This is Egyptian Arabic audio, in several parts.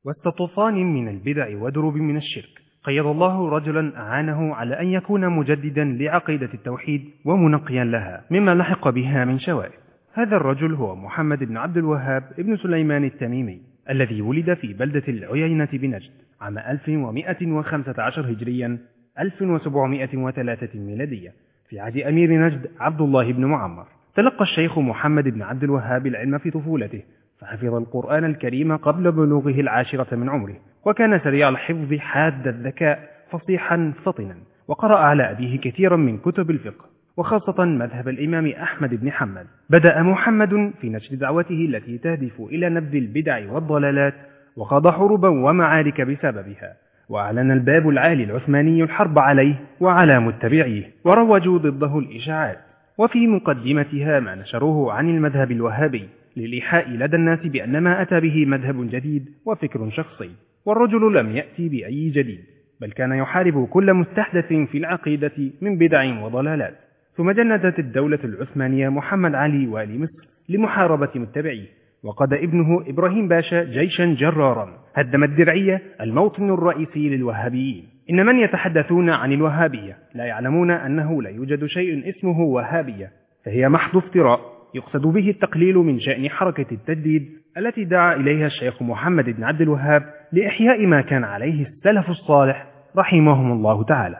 واستطوفان من البدع ودرب من الشرك قيض الله رجلا أعانه على أن يكون مجددا لعقيدة التوحيد ومنقيا لها مما لحق بها من شوائب هذا الرجل هو محمد بن عبد الوهاب بن سليمان التميمي الذي ولد في بلدة العيينة بنجد عام 1115 هجريا 1703 ميلادية في عهد أمير نجد عبد الله بن معمر تلقى الشيخ محمد بن عبد الوهاب العلم في طفولته فحفظ القرآن الكريم قبل بلوغه العاشرة من عمره وكان سريع الحفظ حاد الذكاء فصيحا فطنا وقرأ على أبيه كثيرا من كتب الفقه وخاصة مذهب الإمام أحمد بن حنبل بدأ محمد في نشر دعوته التي تهدف إلى نبذ البدع والضلالات وخاض حروبا ومعارك بسببها وأعلن الباب العالي العثماني الحرب عليه وعلى متبعيه وروجوا ضده الإشاعات وفي مقدمتها ما نشروه عن المذهب الوهابي للإيحاء لدى الناس بأن ما أتى به مذهب جديد وفكر شخصي والرجل لم يأتي بأي جديد بل كان يحارب كل مستحدث في العقيدة من بدع وضلالات ثم جندت الدولة العثمانية محمد علي والي مصر لمحاربة متبعيه وقاد ابنه إبراهيم باشا جيشا جرارا هدم الدرعية الموطن الرئيسي للوهابيين إن من يتحدثون عن الوهابية لا يعلمون أنه لا يوجد شيء اسمه وهابية فهي محض افتراء يقصد به التقليل من شأن حركة التجديد التي دعا إليها الشيخ محمد بن عبد الوهاب لإحياء ما كان عليه السلف الصالح رحمهم الله تعالى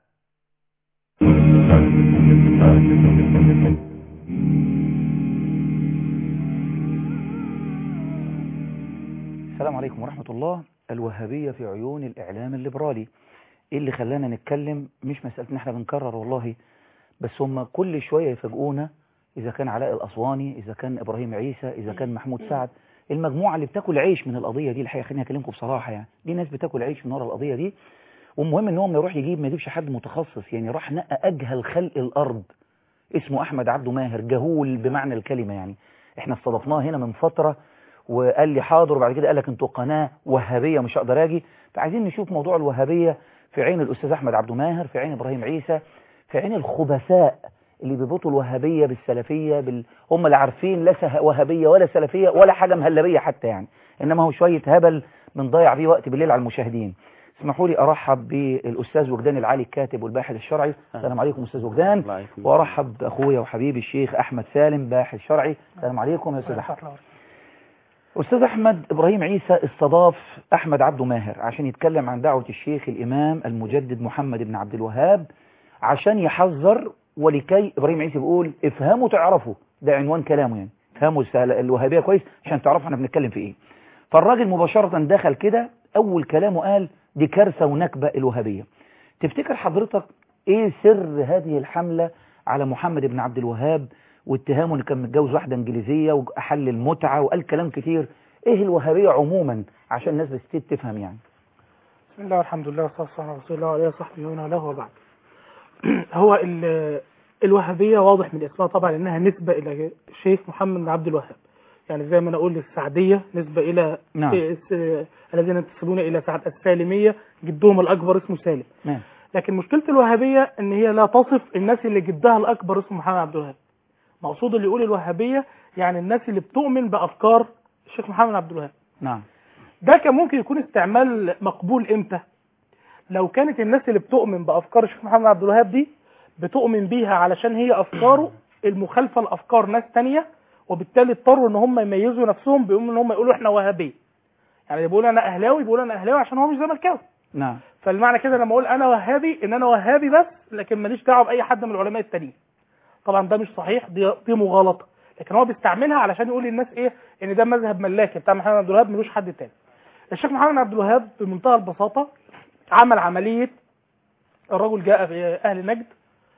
السلام عليكم ورحمة الله الوهابية في عيون الإعلام الليبرالي إيه اللي خلانا نتكلم مش مسألة إن إحنا بنكرر والله بس هم كل شوية يفاجئونا إذا كان علاء الأسواني إذا كان إبراهيم عيسى إذا كان محمود سعد المجموعة اللي بتاكل عيش من القضية دي الحقيقة خليني أكلمكم بصراحة يعني دي ناس بتاكل عيش من ورا القضية دي والمهم إن هو ما يروح يجيب ما يجيبش حد متخصص يعني راح نقى أجهل خلق الأرض اسمه أحمد عبده ماهر جهول بمعنى الكلمة يعني إحنا استضفناه هنا من فترة وقال لي حاضر وبعد كده قال لك انتوا قناة وهابية مش هقدر اجي فعايزين نشوف موضوع الوهابية في عين الأستاذ أحمد عبده ماهر في عين إبراهيم عيسى في عين الخبثاء اللي بيربطوا الوهابية بالسلفية بال... هم اللي عارفين لا سه- وهابية ولا سلفية ولا حاجة مهلبية حتى يعني إنما هو شوية هبل بنضيع بيه وقت بالليل على المشاهدين اسمحوا لي أرحب بالأستاذ وجدان العالي الكاتب والباحث الشرعي السلام عليكم أستاذ وجدان وأرحب بأخويا وحبيبي الشيخ أحمد سالم باحث شرعي السلام عليكم يا أستاذ أحمد أستاذ أحمد إبراهيم عيسى استضاف أحمد عبده ماهر عشان يتكلم عن دعوة الشيخ الإمام المجدد محمد بن عبد الوهاب عشان يحذر ولكي إبراهيم عيسى بيقول افهموا تعرفوا ده عنوان كلامه يعني افهموا السهل- الوهابية كويس عشان تعرفوا احنا بنتكلم في ايه فالراجل مباشرة دخل كده أول كلامه قال دي كارثة ونكبة الوهابية تفتكر حضرتك ايه سر هذه الحملة على محمد بن عبد الوهاب واتهامه انه كان متجوز واحدة انجليزية واحل المتعة وقال كلام كتير ايه الوهابية عموما عشان الناس بس تفهم يعني بسم الله والحمد لله والصلاة والسلام على رسول الله وعلى آله وصحبه ومن والاه وبعد هو ال- الوهابية واضح من اسمها طبعا انها نسبة الى الشيخ محمد بن عبد الوهاب يعني زي ما انا اقول السعدية نسبة الى نعم. الس- الذين ينتسبون الى سعد السالمية جدهم الاكبر اسمه سالم نعم لكن مشكلة الوهابية ان هي لا تصف الناس اللي جدها الاكبر اسمه محمد عبد الوهاب مقصود اللي يقول الوهابية يعني الناس اللي بتؤمن بافكار الشيخ محمد عبد الوهاب نعم ده كان ممكن يكون استعمال مقبول امتى لو كانت الناس اللي بتؤمن بافكار الشيخ محمد عبد الوهاب دي بتؤمن بيها علشان هي افكاره المخالفه لافكار ناس تانية وبالتالي اضطروا ان هم يميزوا نفسهم بيقوموا ان هم يقولوا احنا وهابيه يعني اللي بيقول انا اهلاوي بيقول انا اهلاوي عشان هو مش زملكاوي نعم فالمعنى كده لما اقول انا وهابي ان انا وهابي بس لكن ماليش دعوه باي حد من العلماء التانيين طبعا ده مش صحيح دي دي مغالطه لكن هو بيستعملها علشان يقول للناس ايه ان ده مذهب ملاكي بتاع محمد عبد الوهاب ملوش حد تاني الشيخ محمد عبد الوهاب بمنتهى البساطه عمل عمليه الرجل جاء في اهل نجد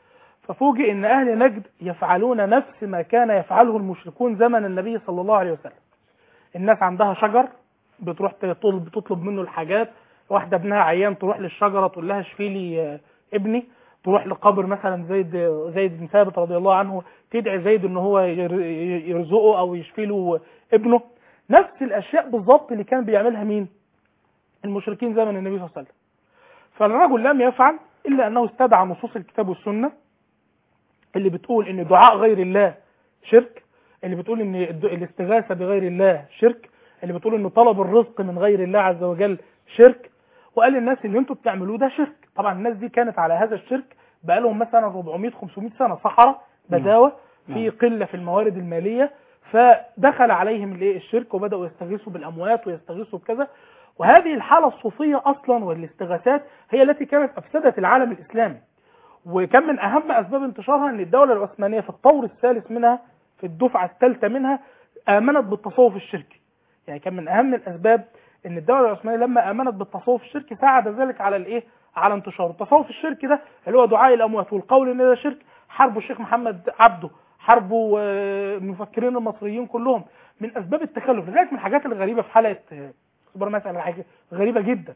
ففوجئ ان اهل نجد يفعلون نفس ما كان يفعله المشركون زمن النبي صلى الله عليه وسلم الناس عندها شجر بتروح تطلب بتطلب منه الحاجات واحده ابنها عيان تروح للشجره تقول لها اشفي لي آه، ابني تروح لقبر مثلا زيد زيد بن ثابت رضي الله عنه تدعي زيد ان هو ير- يرزقه او يشفي له ابنه نفس الاشياء بالظبط اللي كان بيعملها مين المشركين زمن النبي صلى الله عليه وسلم فالرجل لم يفعل الا انه استدعى نصوص الكتاب والسنه اللي بتقول ان دعاء غير الله شرك اللي بتقول ان الد- الاستغاثه بغير الله شرك اللي بتقول ان طلب الرزق من غير الله عز وجل شرك وقال للناس اللي انتوا بتعملوه ده شرك طبعا الناس دي كانت على هذا الشرك بقالهم مثلا 400 500 سنه صحراء بداوه في قله في الموارد الماليه فدخل عليهم الايه الشرك وبداوا يستغيثوا بالاموات ويستغيثوا بكذا وهذه الحاله الصوفيه اصلا والاستغاثات هي التي كانت افسدت العالم الاسلامي وكان من اهم اسباب انتشارها ان الدوله العثمانيه في الطور الثالث منها في الدفعه الثالثه منها امنت بالتصوف الشركي يعني كان من اهم الاسباب ان الدوله العثمانيه لما امنت بالتصوف الشركي ساعد ذلك على الايه على انتشاره التصوف الشركي ده اللي هو دعاء الاموات والقول ان ده شرك حاربه الشيخ محمد عبده حاربه آه، المفكرين المصريين كلهم من اسباب التخلف لذلك من الحاجات الغريبه في حلقه آه، اخبار مساله حاجه غريبه جدا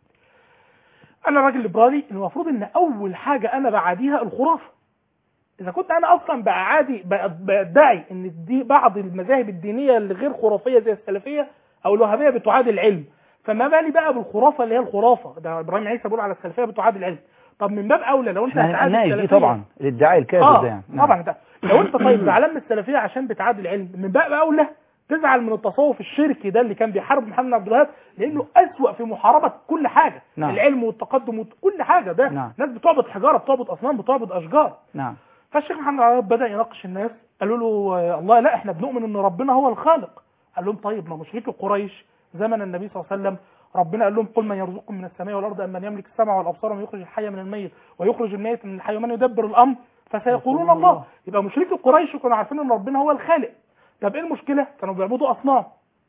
انا راجل ليبرالي المفروض ان اول حاجه انا بعاديها الخرافه اذا كنت انا اصلا بعادي ب- بدعي ان دي بعض المذاهب الدينيه اللي غير خرافيه زي السلفيه او الوهابيه بتعادي العلم فما بالي بقى بالخرافه اللي هي الخرافه ده ابراهيم عيسى بيقول على السلفيه بتعادي العلم طب من باب اولى لو انت احنا هتعادي هنناقش دي السلفية- طبعا الادعاء الكاذب اه ده يعني نعم. طبعا ده لو انت طيب زعلان من السلفيه عشان بتعادي العلم من باب اولى تزعل من التصوف الشركي ده اللي كان بيحارب محمد عبد الوهاب لانه اسوأ في محاربه كل حاجه نعم. العلم والتقدم وكل حاجه ده نعم. ناس بتعبد حجاره بتعبد اصنام بتعبد اشجار نعم فالشيخ محمد عبد الوهاب بدا يناقش الناس قالوا له آه، الله لا احنا بنؤمن ان ربنا هو الخالق قال لهم طيب ما مشركي قريش زمن النبي صلى الله عليه وسلم ربنا قال لهم قل من يرزقكم من السماء والارض ام من يملك السمع والابصار ومن يخرج الحي من الميت ويخرج الميت من الحي ومن يدبر الامر فسيقولون الله يبقى مشركي قريش كانوا عارفين ان ربنا هو الخالق طب ايه المشكله كانوا بيعبدوا اصنام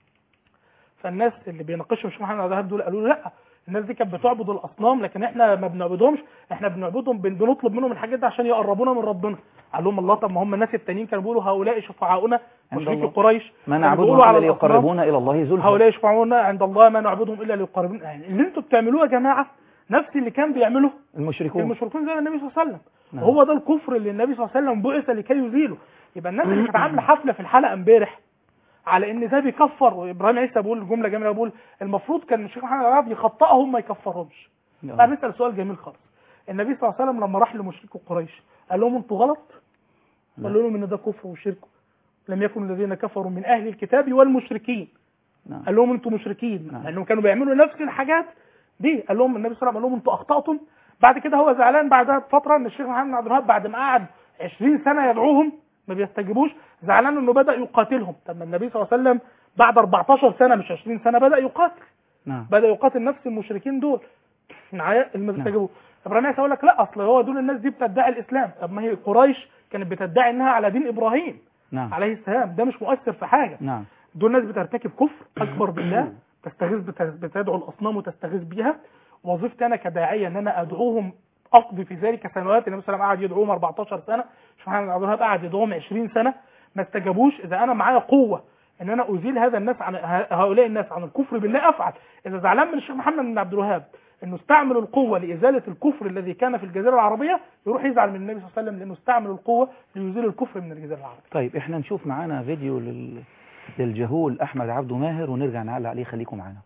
فالناس اللي بيناقشوا الشيخ محمد عبد الوهاب دول قالوا له لا الناس دي كانت بتعبد الاصنام لكن احنا ما بنعبدهمش احنا بنعبدهم بن- بنطلب منهم الحاجات دي عشان يقربونا من ربنا قال لهم الله طب ما هم الناس التانيين كانوا بيقولوا هؤلاء شفعاؤنا عند مشركي الله. قريش ما كانوا نعبدهم بيقولوا الا على الأصنام ليقربونا الى الله زلفى هؤلاء يشفعونا عند الله ما نعبدهم الا ليقربونا يعني اللي انتوا بتعملوه يا جماعه نفس اللي كان بيعمله المشركون المشركون زي النبي صلى الله عليه وسلم نعم. وهو ده الكفر اللي النبي صلى الله عليه وسلم بعث لكي يزيله يبقى الناس اللي كانت عامله حفله في الحلقه امبارح على ان ده بيكفر وابراهيم عيسى بيقول جمله جميله بيقول المفروض كان الشيخ محمد عبد يخطئهم ما يكفرهمش نعم. بقى نسال سؤال جميل خالص النبي صلى الله عليه وسلم لما راح لمشركي قريش قال لهم انتوا غلط قالوا لهم ان ده كفر وشرك لم يكن الذين كفروا من اهل الكتاب والمشركين نعم. قال لهم انتوا مشركين نعم. لانهم كانوا بيعملوا نفس الحاجات دي قال لهم النبي صلى الله عليه وسلم قال لهم انتوا اخطاتم بعد كده هو زعلان بعدها بفتره ان الشيخ محمد عبد الوهاب بعد ما قعد 20 سنه يدعوهم ما بيستجيبوش زعلان انه بدا يقاتلهم طب ما النبي صلى الله عليه وسلم بعد 14 سنه مش 20 سنه بدا يقاتل نعم بدا يقاتل نفس المشركين دول معايا اللي ما بيستجيبوش ابراهيم عيسى يقول لك لا اصل هو دول الناس دي بتدعي الاسلام طب ما هي قريش كانت بتدعي انها على دين ابراهيم نعم عليه السلام ده مش مؤثر في حاجه نعم دول ناس بترتكب كفر اكبر بالله تستغيث بت- بتدعو الاصنام وتستغيث بيها وظيفتي انا كداعيه ان انا ادعوهم اقضي في ذلك سنوات النبي صلى الله عليه وسلم قعد يدعوهم 14 سنه شوف محمد عبد الوهاب قعد يدعوهم 20 سنه ما استجابوش اذا انا معايا قوه ان انا ازيل هذا الناس عن ه- هؤلاء الناس عن الكفر بالله افعل اذا زعلان من الشيخ محمد بن عبد الوهاب انه استعمل القوه لازاله الكفر الذي كان في الجزيره العربيه يروح يزعل من النبي صلى الله عليه وسلم لانه استعمل القوه ليزيل الكفر من الجزيره العربيه طيب احنا نشوف معانا فيديو لل... للجهول احمد عبده ماهر ونرجع نعلق عليه خليكم معانا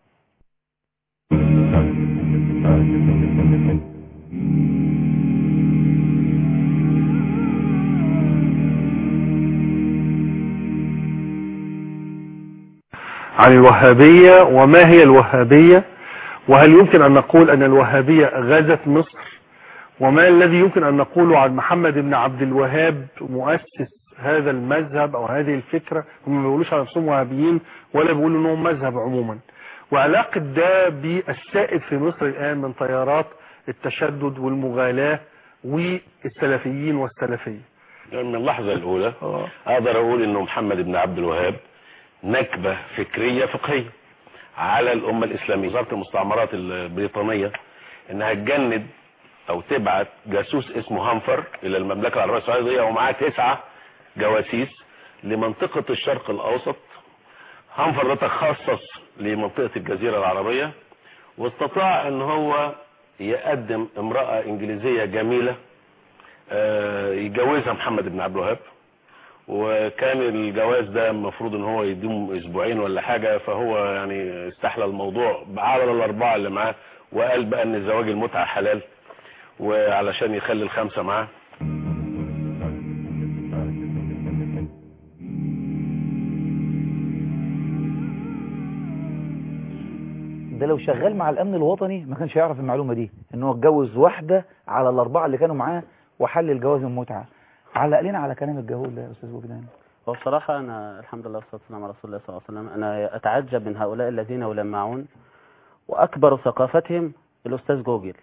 عن الوهابية وما هي الوهابية وهل يمكن أن نقول أن الوهابية غزت مصر وما الذي يمكن أن نقوله عن محمد بن عبد الوهاب مؤسس هذا المذهب أو هذه الفكرة هم ما بيقولوش على نفسهم وهابيين ولا بيقولوا أنهم مذهب عموما وعلاقة ده بالسائد في مصر الآن من تيارات التشدد والمغالاة والسلفيين والسلفية من اللحظة الأولى آه. أقدر أقول إنه محمد بن عبد الوهاب نكبة فكرية فقهية على الأمة الإسلامية وزارة المستعمرات البريطانية إنها تجند أو تبعت جاسوس اسمه هانفر إلى المملكة العربية السعودية ومعاه تسعة جواسيس لمنطقة الشرق الأوسط هانفر ده تخصص لمنطقة الجزيرة العربية واستطاع ان هو يقدم امرأة انجليزية جميلة آه، يتجوزها محمد بن عبد الوهاب وكان الجواز ده المفروض ان هو يدوم اسبوعين ولا حاجة فهو يعني استحلى الموضوع على الاربعة اللي معاه وقال بقى ان زواج المتعة حلال وعلشان يخلي الخمسة معاه ده لو شغال مع الامن الوطني ما كانش يعرف المعلومه دي ان هو اتجوز واحده على الاربعه اللي كانوا معاه وحلل جواز المتعه علق لنا على كلام الجهول ده يا استاذ وجدان هو بصراحة أنا الحمد لله والصلاة والسلام على رسول الله صلى الله عليه وسلم أنا أتعجب من هؤلاء الذين يلمعون وأكبر ثقافتهم الأستاذ جوجل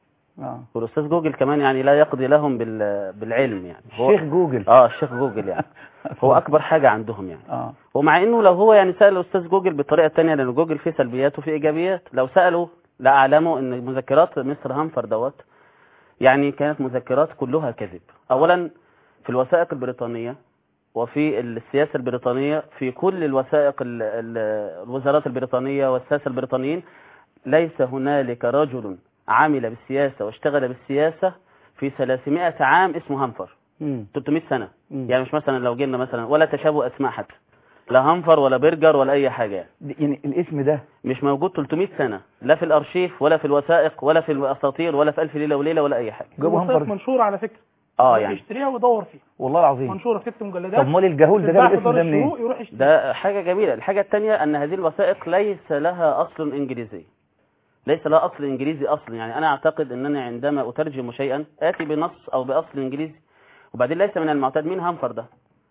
اه والأستاذ جوجل كمان يعني لا يقضي لهم بال- بالعلم يعني هو الشيخ جوجل اه الشيخ جوجل يعني هو أكبر حاجة عندهم يعني اه ومع انه لو هو يعني سأل الاستاذ جوجل بالطريقة التانية لان جوجل فيه سلبيات وفيه ايجابيات لو سألوا لأعلموا ان مذكرات مستر هامفر دوت يعني كانت مذكرات كلها كذب اولا في الوثائق البريطانية وفي السياسة البريطانية في كل الوثائق ال- ال- الوزارات البريطانية والساسة البريطانيين ليس هنالك رجل عمل بالسياسة واشتغل بالسياسة في 300 عام اسمه هامفر مم. 300 سنة مم. يعني مش مثلا لو جينا مثلا ولا تشابه اسماء حتى لا هنفر ولا برجر ولا اي حاجه يعني. دي- يعني الاسم ده مش موجود 300 سنه لا في الارشيف ولا في الوثائق ولا في الاساطير ولا في الف ليله وليله ولا اي حاجه جابوا الوثائق هنفر منشورة على فكرة اه يروح يعني يشتريها ويدور فيها والله العظيم منشورة ست مجلدات طب مال الجهول ده تتباع جاب في الاسم دار ده منين الشروق يروح يشتري ده حاجه جميله الحاجه الثانيه ان هذه الوثائق ليس لها اصل انجليزي ليس لها اصل انجليزي اصلا يعني انا اعتقد انني عندما اترجم شيئا اتي بنص او باصل انجليزي وبعدين ليس من المعتاد مين هنفر ده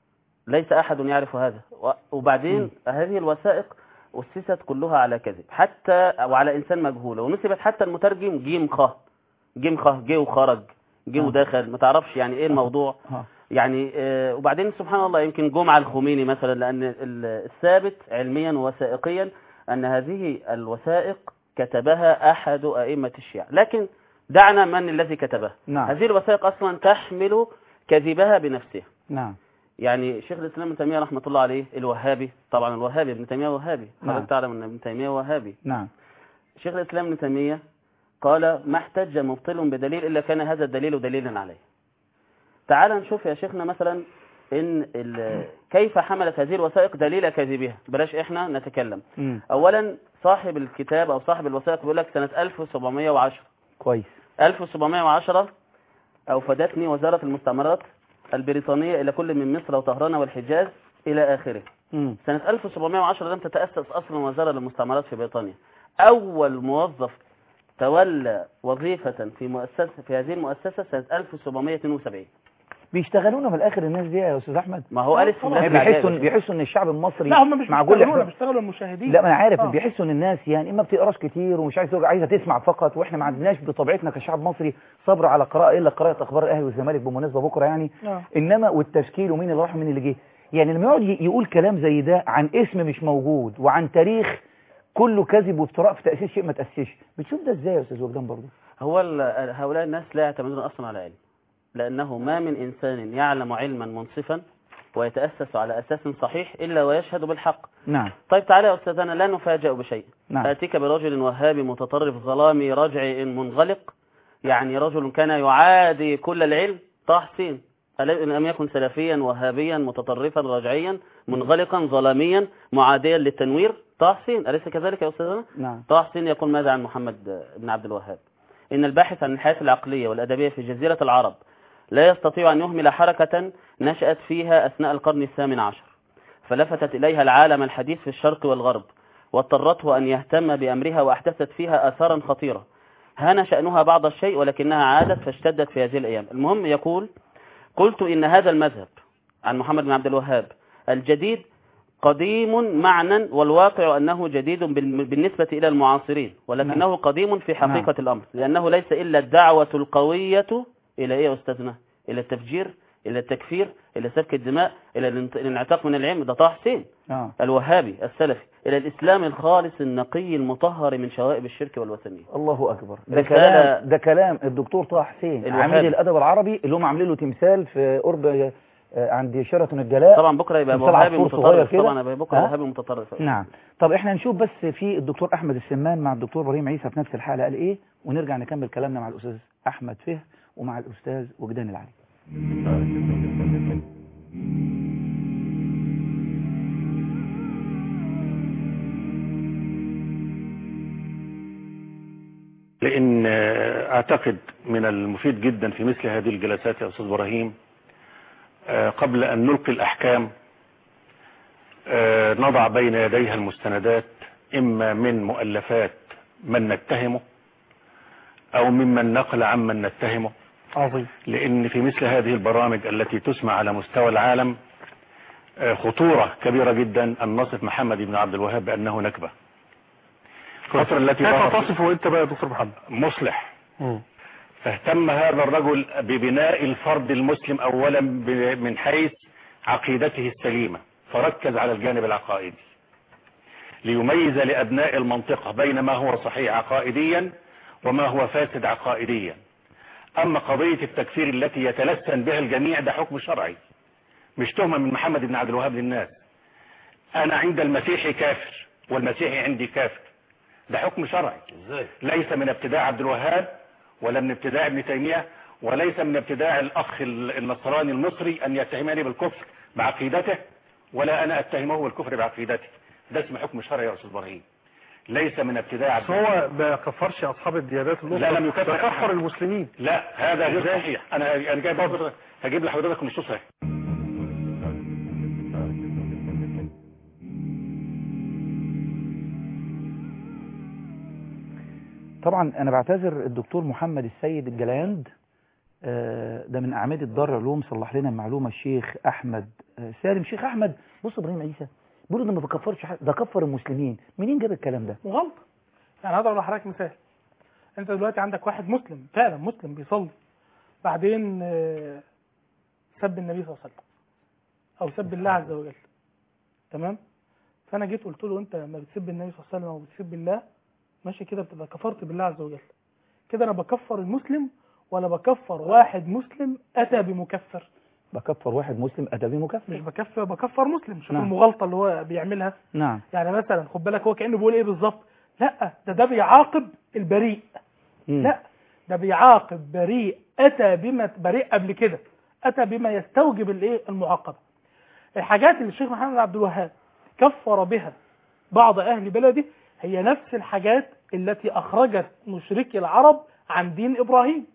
ليس احد يعرف هذا و- وبعدين هذه الوثائق أسست كلها على كذب حتى وعلى إنسان مجهول ونسبت حتى المترجم جيم خ جيم خ جه وخرج جه آه. ودخل ما تعرفش يعني ايه الموضوع اه يعني آه، وبعدين سبحان الله يمكن جمعة الخميني مثلا لأن ال- الثابت علميا ووثائقيا أن هذه الوثائق كتبها أحد أئمة الشيعة لكن دعنا من الذي كتبها نعم هذه الوثائق أصلا تحمل كذبها بنفسها نعم يعني شيخ الإسلام ابن تيمية رحمة الله عليه الوهابي طبعا الوهابي ابن تيمية وهابي نعم. حضرتك تعلم أن ابن تيمية وهابي نعم شيخ الإسلام ابن تيمية قال ما احتج مبطل بدليل إلا كان هذا الدليل دليلا عليه تعال نشوف يا شيخنا مثلا إن ال- كيف حملت هذه الوثائق دليل كذبها بلاش إحنا نتكلم مم. أولا صاحب الكتاب أو صاحب الوثائق بيقول لك سنة 1710 كويس 1710 أوفدتني وزارة المستعمرات البريطانية إلى كل من مصر وطهران والحجاز إلى آخره مم. سنة 1710 لم تتأسس أصلا وزارة للمستعمرات في بريطانيا أول موظف تولى وظيفة في مؤسسة في هذه المؤسسة سنة 1772 بيشتغلونا من الاخر الناس دي يا استاذ احمد ما هو ألف طبعاً. في يعني بلاد بيحسوا العجائب. بيحسوا ان الشعب المصري لا هم مش مع كل بيشتغلونا احترام- بيشتغلوا المشاهدين لا ما انا عارف آه. بيحسوا ان الناس يعني اما بتقراش كتير ومش عايز تقرا عايزه تسمع فقط واحنا ما عندناش بطبيعتنا كشعب مصري صبر على قراءه الا قراءه اخبار الاهلي والزمالك بالمناسبه بكره يعني آه. انما والتشكيل ومين اللي راح ومين اللي جه يعني لما يقعد ي- يقول كلام زي ده عن اسم مش موجود وعن تاريخ كله كذب وافتراء في تاسيس شيء ما تاسسش بتشوف ده ازاي يا استاذ وجدان برضه هو ال- هؤلاء الناس لا يعتمدون أصلا على علم لأنه ما من إنسان يعلم علما منصفا ويتأسس على أساس صحيح إلا ويشهد بالحق نعم طيب تعالى يا أستاذنا لا نفاجأ بشيء نعم آتيك برجل وهابي متطرف ظلامي رجعي منغلق يعني رجل كان يعادي كل العلم طه حسين ألا- لم يكن سلفيا وهابيا متطرفا رجعيا منغلقا ظلاميا معاديا للتنوير طه حسين أليس كذلك يا أستاذنا نعم طه حسين يقول ماذا عن محمد بن عبد الوهاب إن الباحث عن الحياة العقلية والأدبية في جزيرة العرب لا يستطيع أن يهمل حركة نشأت فيها أثناء القرن الثامن عشر فلفتت إليها العالم الحديث في الشرق والغرب واضطرته أن يهتم بأمرها وأحدثت فيها آثارا خطيرة هان شأنها بعض الشيء ولكنها عادت فاشتدت في هذه الأيام المهم يقول قلت إن هذا المذهب عن محمد بن عبد الوهاب الجديد قديم معنى والواقع أنه جديد بال- بالنسبة إلى المعاصرين ولكنه قديم في حقيقة الأمر لأنه ليس إلا الدعوة القوية إلى إيه يا أستاذنا إلى التفجير إلى التكفير إلى سفك الدماء إلى الانت- الانعتاق من العلم ده طه حسين اه الوهابي السلفي إلى الإسلام الخالص النقي المطهر من شوائب الشرك والوثنية الله اكبر ده رسالة- كلام ده كلام الدكتور طه حسين الوهابي. عميد الادب العربي اللي هم عاملين له تمثال في قرب آه، عند شيراتون الجلاء طبعا بكرة يبقى تمثال وهابي عصفور صغير متطرف كده. طبعا يبقى بكرة ها؟ وهابي متطرف نعم طب احنا نشوف بس في الدكتور احمد السمان مع الدكتور ابراهيم عيسى في نفس الحلقه قال ايه ونرجع نكمل كلامنا مع الاستاذ احمد فه ومع الاستاذ وجدان العلي لان آه، اعتقد من المفيد جدا في مثل هذه الجلسات يا استاذ ابراهيم آه، قبل ان نلقي الاحكام آه، نضع بين يديها المستندات اما من مؤلفات من نتهمه او ممن نقل عمن نتهمه عظيم لان في مثل هذه البرامج التي تسمع على مستوى العالم آه، خطورة كبيرة جدا ان نصف محمد بن عبد الوهاب بانه نكبة الفترة التي كيف ظهر تصفه انت بقى يا دكتور محمد مصلح مم. فاهتم هذا الرجل ببناء الفرد المسلم اولا ب- من حيث عقيدته السليمة فركز على الجانب العقائدي ليميز لابناء المنطقة بين ما هو صحيح عقائديا وما هو فاسد عقائديا اما قضية التكفير التي يتلسن بها الجميع ده حكم شرعي مش تهمة من محمد بن عبد الوهاب للناس انا عند المسيحي كافر والمسيحي عندي كافر ده حكم شرعي ازاي ليس من ابتداع عبد الوهاب ولا من ابتداع ابن تيمية وليس من ابتداع الاخ ال- النصراني المصري ان يتهمني بالكفر بعقيدته ولا انا اتهمه بالكفر بعقيدته ده اسمه حكم شرعي يا استاذ ابراهيم ليس من ابتداع عبد بس هو ما كفرش اصحاب الديانات الاخرى لا، لم يكفر ده أحد. كفر المسلمين لا هذا غير صحيح انا انا جاي برضه هجيب لحضرتك النصوص اهي طبعا انا بعتذر الدكتور محمد السيد الجلاند آه، ده من اعمده دار العلوم صلح لنا المعلومه الشيخ احمد آه، سالم شيخ احمد بص ابراهيم عيسى بيقولوا ده ما بكفرش حد ده كفر المسلمين منين جاب الكلام ده وغلط يعني هضرب لحضرتك مثال انت دلوقتي عندك واحد مسلم فعلا مسلم بيصلي بعدين آه، سب النبي صلى الله عليه وسلم او سب الله عز وجل تمام فانا جيت قلت له انت لما بتسب النبي صلى الله عليه وسلم او بتسب الله ماشي كده بتبقى كفرت بالله عز وجل كده انا بكفر المسلم ولا بكفر واحد مسلم اتى بمكفر بكفر واحد مسلم ادبي مش مكفر بكفر بكفر مسلم شوف نعم. المغالطه اللي هو بيعملها نعم يعني مثلا خد بالك هو كانه بيقول ايه بالظبط لا ده ده بيعاقب البريء مم. لا ده بيعاقب بريء اتى بما بريء قبل كده اتى بما يستوجب الايه المعاقبه الحاجات اللي الشيخ محمد عبد الوهاب كفر بها بعض اهل بلده هي نفس الحاجات التي اخرجت مشركي العرب عن دين ابراهيم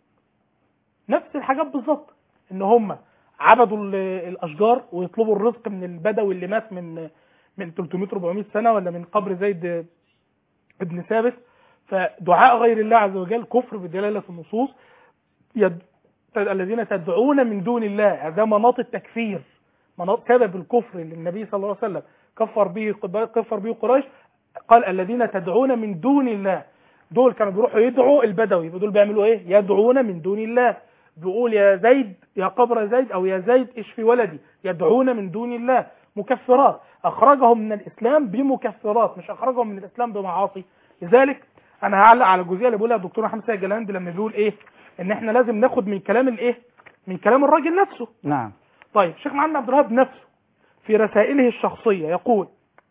نفس الحاجات بالظبط ان هم عبدوا ال- الاشجار ويطلبوا الرزق من البدوي اللي مات من من 300 400 سنه ولا من قبر زيد ابن ثابت فدعاء غير الله عز وجل كفر بدلاله النصوص يد... الذين تدعون من دون الله ده مناط التكفير مناط سبب الكفر اللي النبي صلى الله عليه وسلم كفر به كفر به قريش قال الذين تدعون من دون الله دول كانوا بيروحوا يدعوا البدوي يبقى دول بيعملوا ايه يدعون من دون الله بيقول يا زيد يا قبر زيد او يا زيد اشفي ولدي يدعون من دون الله مكفرات اخرجهم من الاسلام بمكفرات مش اخرجهم من الاسلام بمعاصي لذلك انا هعلق على الجزئيه اللي بيقولها الدكتور محمد سيد جلاند لما بيقول ايه ان احنا لازم ناخد من كلام الايه من كلام الراجل نفسه نعم طيب الشيخ محمد عبد الوهاب نفسه في رسائله الشخصيه يقول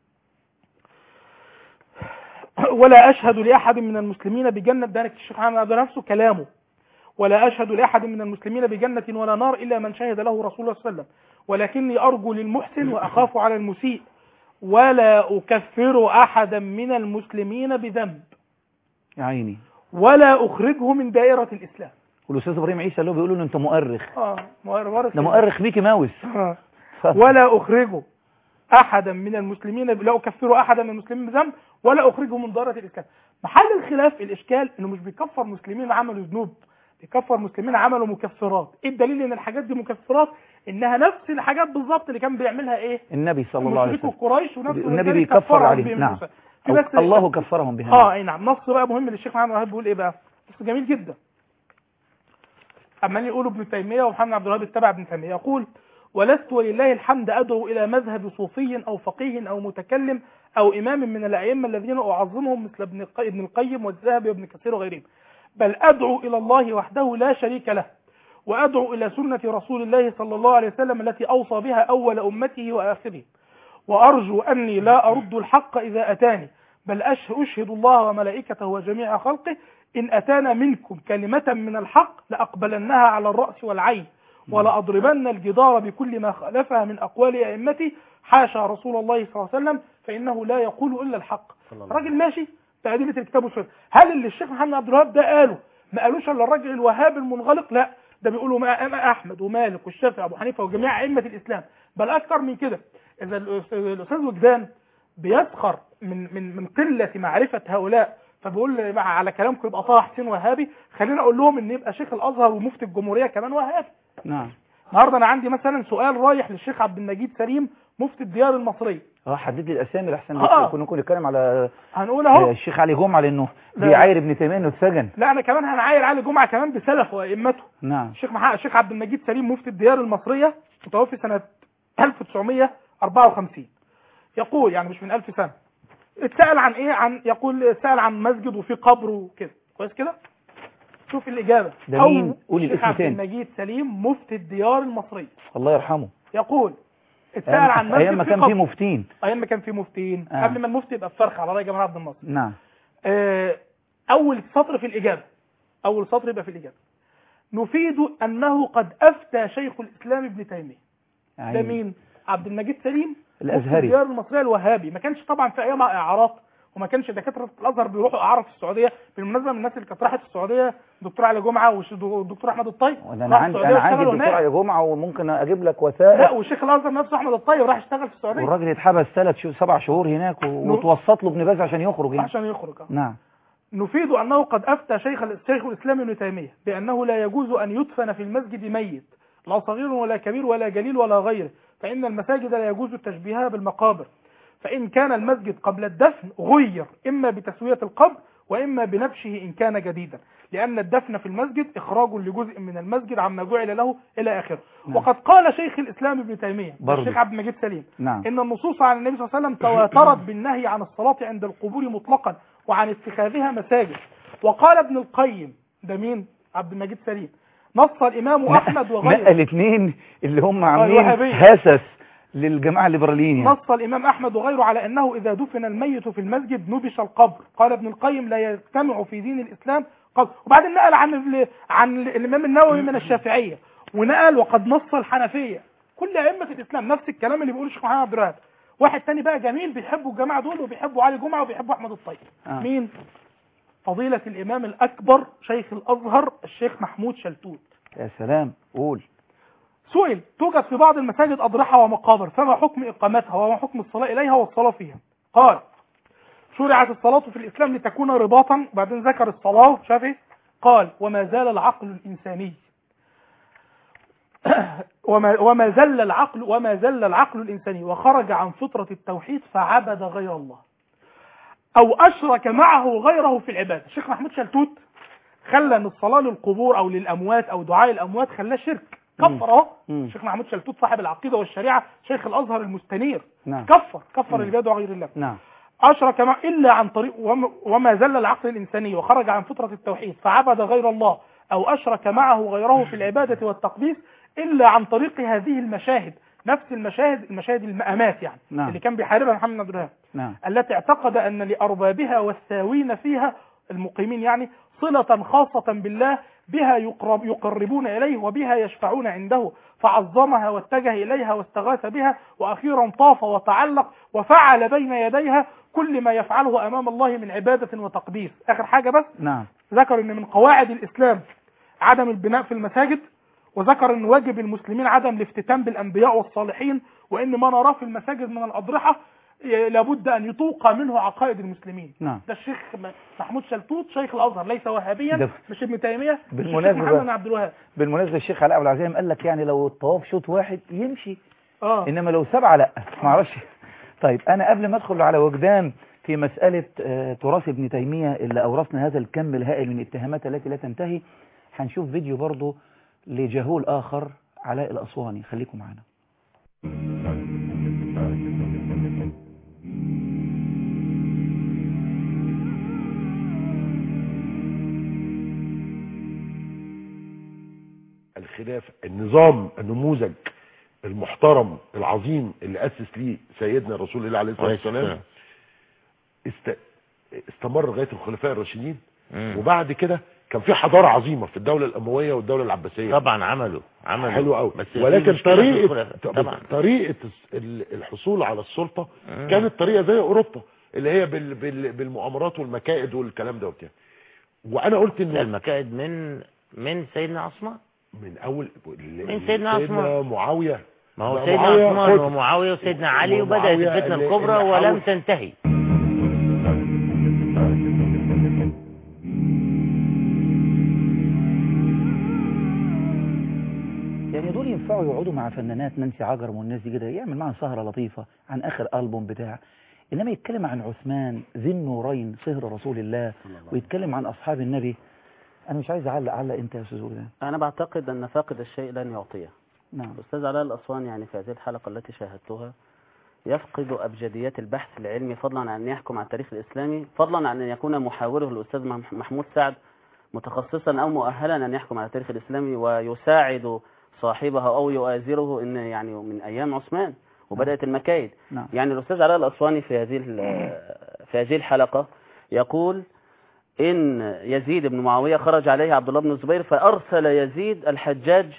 ولا اشهد لاحد من المسلمين بجنه ده الشيخ محمد عبد الوهاب نفسه كلامه ولا اشهد لاحد من المسلمين بجنه ولا نار الا من شهد له رسول الله صلى الله عليه وسلم ولكني ارجو للمحسن واخاف على المسيء ولا اكفر احدا من المسلمين بذنب يا عيني ولا اخرجه من دائره الاسلام والاستاذ ابراهيم عيسى اللي هو بيقولوا له انت مؤرخ اه مؤرخ ده مؤرخ ميكي ماوس آه. ولا اخرجه احدا من المسلمين لا اكفر احدا من المسلمين بذنب ولا اخرجه من دائره الاسلام محل الخلاف الاشكال انه مش بيكفر مسلمين عملوا ذنوب بيكفر مسلمين عملوا مكفرات ايه الدليل ان الحاجات دي مكفرات انها نفس الحاجات بالظبط اللي كان بيعملها ايه النبي صلى الله عليه مشركو وسلم قريش ونفس النبي الذي بيكفر كفرهم عليه به نعم موسى. في أو بس الله كفرهم بها اه اي نعم نص بقى مهم للشيخ محمد الوهاب بيقول ايه بقى نص جميل جدا عمال يقولوا ابن تيميه ومحمد عبد الوهاب اتبع ابن تيميه يقول ولست ولله الحمد ادعو الى مذهب صوفي او فقيه او متكلم او امام من الائمه الذين اعظمهم مثل ابن الق- ابن القيم والذهبي وابن كثير وغيرهم بل ادعو الى الله وحده لا شريك له وادعو الى سنه رسول الله صلى الله عليه وسلم التي اوصى بها اول امته واخره وارجو اني لا ارد الحق اذا اتاني بل أش- اشهد الله وملائكته وجميع خلقه ان اتانا منكم كلمه من الحق لاقبلنها على الراس والعين ولأضربن الجدار بكل ما خالفها من أقوال أئمتي حاشا رسول الله صلى الله عليه وسلم فإنه لا يقول إلا الحق راجل ماشي بأدلة الكتاب والسنة هل اللي الشيخ محمد عبد الوهاب ده قاله ما قالوش إلا الراجل الوهاب المنغلق لا ده بيقولوا ما ما أحمد ومالك والشافعي وأبو حنيفة وجميع أئمة الإسلام بل أكثر من كده إذا الأستاذ الأستاذ وجدان بيسخر من من من قلة معرفة هؤلاء فبقول بقى على كلامكم يبقى طه حسين وهابي خلينا اقول لهم ان يبقى شيخ الازهر ومفتي الجمهوريه كمان وهابي نعم النهارده انا عندي مثلا سؤال رايح للشيخ عبد المجيد سليم مفتي الديار المصريه اه حدد لي الاسامي الاحسن آه. كنا كنا نتكلم على هنقول اهو الشيخ علي جمعه لانه لا. بيعاير ابن تيميه انه اتسجن لا انا كمان هنعاير علي جمعه كمان بسلف وائمته نعم الشيخ محمد الشيخ عبد المجيد سليم مفتي الديار المصريه متوفي سنه 1954 يقول يعني مش من 1000 سنه اتسال عن ايه عن يقول اتسال عن مسجد وفيه قبر وكده كويس كده شوف الاجابه ده أو مين؟ قول الشيخ الاسم عبد تاني. المجيد سليم مفتي الديار المصريه الله يرحمه يقول اتسال عن ايام مسجد أيام ما فيه كان في قبر. مفتين ايام ما كان في مفتين آه. قبل ما المفتي يبقى في فرخ على راي جمال عبد الناصر نعم آه، اول سطر في الاجابه اول سطر يبقى في الاجابه نفيد انه قد افتى شيخ الاسلام ابن تيميه ده يعني مين عبد المجيد سليم مفتي الازهري الديار المصريه الوهابي ما كانش طبعا في ايامها اعارات وما كانش دكاتره الازهر بيروحوا اعاره في السعوديه بالمناسبه من الناس اللي كانت راحت في السعوديه الدكتور علي جمعه والدكتور احمد الطيب وانا انا راح عندي السعودية انا عندي واشتغلوا الدكتور هناك. علي جمعه وممكن اجيب لك لا وثائق وشيخ الازهر نفسه احمد الطيب راح اشتغل في السعوديه والراجل اتحبس ثلاث شهور سبع شهور هناك و- نو. وتوسط له ابن باز عشان يخرج يعني. عشان يخرج آه. نعم نفيد أنه قد أفتى شيخ شيخ الإسلام ابن تيمية بأنه لا يجوز أن يدفن في المسجد ميت لا صغير ولا كبير ولا جليل ولا غيره فإن المساجد لا يجوز تشبيهها بالمقابر فإن كان المسجد قبل الدفن غير إما بتسوية القبر وإما بنبشه إن كان جديدا لأن الدفن في المسجد إخراج لجزء من المسجد عما جعل له إلى آخره نعم. وقد قال شيخ الإسلام ابن تيمية برضه. الشيخ عبد المجيد سليم نعم إن النصوص عن النبي صلى الله عليه وسلم تواترت بالنهي عن الصلاة عند القبور مطلقا وعن اتخاذها مساجد وقال ابن القيم ده مين عبد المجيد سليم نص الإمام أحمد نقل وغيره الاثنين اللي هم عاملين الوهابية. هسس للجماعه الليبراليين يعني. نص الإمام أحمد وغيره على أنه إذا دفن الميت في المسجد نبش القبر قال ابن القيم لا يجتمع في دين الإسلام قبر وبعدين نقل عن ال- عن الإمام النووي من الشافعية ونقل وقد نص الحنفية كل أئمة الإسلام نفس الكلام اللي بيقوله الشيخ محمد عبد الوهاب واحد تاني بقى جميل بيحبوا الجماعة دول وبيحبوا علي جمعة وبيحبوا أحمد الطيب آه. مين فضيلة الإمام الأكبر شيخ الأزهر الشيخ محمود شلتوت يا سلام قول سئل توجد في بعض المساجد أضرحة ومقابر فما حكم إقامتها وما حكم الصلاة إليها والصلاة فيها قال شرعت الصلاة في الإسلام لتكون رباطا وبعدين ذكر الصلاة شاف إيه؟ قال وما زال العقل الإنساني وما وما زل العقل وما زل العقل الإنساني وخرج عن فطرة التوحيد فعبد غير الله أو أشرك معه غيره في العبادة الشيخ محمود شلتوت خلى ان الصلاه للقبور او للاموات او دعاء الاموات خلاه شرك كفر اهو مم. الشيخ محمود شلتوت صاحب العقيده والشريعه شيخ الازهر المستنير نعم كفر كفر مم. اللي بيدعو غير الله نعم اشرك مع الا عن طريق وما- وما زل العقل الانساني وخرج عن فطره التوحيد فعبد غير الله او اشرك معه غيره في العباده والتقديس الا عن طريق هذه المشاهد نفس المشاهد المشاهد المقامات يعني نعم. اللي كان بيحاربها محمد عبد الوهاب نعم التي اعتقد أن لأربابها والساوين فيها المقيمين يعني صلة خاصة بالله بها يقرب يقربون إليه وبها يشفعون عنده فعظمها واتجه إليها واستغاث بها وأخيرا طاف وتعلق وفعل بين يديها كل ما يفعله أمام الله من عبادة وتقديس آخر حاجة بس نعم ذكر ان من قواعد الاسلام عدم البناء في المساجد وذكر ان واجب المسلمين عدم الافتتان بالانبياء والصالحين وان ما نراه في المساجد من الاضرحه ي- لابد ان يتوقع منه عقائد المسلمين نعم ده الشيخ م- محمود شلتوت شيخ الازهر ليس وهابيا ده- مش ابن تيميه مش الشيخ بالمناسبة محمد بن عبد الوهاب بالمناسبة الشيخ علاء أبو العزيم قال لك يعني لو الطواف شوط واحد يمشي اه إنما لو سبعة لا ما اعرفش طيب أنا قبل ما أدخل على وجدان في مسألة آه، تراث ابن تيمية اللي أورثنا هذا الكم الهائل من الاتهامات التي لا تنتهي هنشوف فيديو برضه لجهول آخر علاء الأسواني خليكم معنا الخلافة النظام النموذج المحترم العظيم اللي أسس ليه سيدنا رسول الله عليه الصلاة والسلام است... استمر لغاية الخلفاء الراشدين وبعد كده كان في حضارة عظيمة في الدولة الأموية والدولة العباسية طبعا عملوا عملوا حلو قوي بس في ولكن مشكلة في طريقة الخلفاء. طبعا طريقة ال- الحصول على السلطة مم. كانت طريقة زي أوروبا اللي هي بال... بال... بالمؤامرات والمكائد والكلام ده وبتاع وأنا قلت لا إنه المكائد من من سيدنا عثمان من أول من سيدنا عثمان. معاوية ما هو بقى سيدنا معاوية عثمان خد. ومعاوية وسيدنا علي وبدأت ومعاوية الفتنة اللي- الكبرى اللي ولم حاول- تنتهي ينفعوا يقعدوا مع فنانات نانسي عجرم والناس دي كده يعمل معاهم سهرة لطيفة عن آخر ألبوم بتاع إنما يتكلم عن عثمان ذي النورين صهر رسول الله ويتكلم عن أصحاب النبي أنا مش عايز أعلق علق أنت يا أستاذ وجدان أنا بعتقد أن فاقد الشيء لن يعطيه نعم الأستاذ علاء الأسوان يعني في هذه الحلقة التي شاهدتها يفقد أبجديات البحث العلمي فضلا عن أن يحكم على التاريخ الإسلامي فضلا عن أن يكون محاوره الأستاذ مح- محمود سعد متخصصا أو مؤهلا أن يحكم على التاريخ الإسلامي ويساعد صاحبه أو يؤازره إن يعني من أيام عثمان وبدأت المكايد نعم يعني الأستاذ علاء الأسواني في هذه ال- في هذه الحلقة يقول إن يزيد بن معاوية خرج عليه عبد الله بن الزبير فأرسل يزيد الحجاج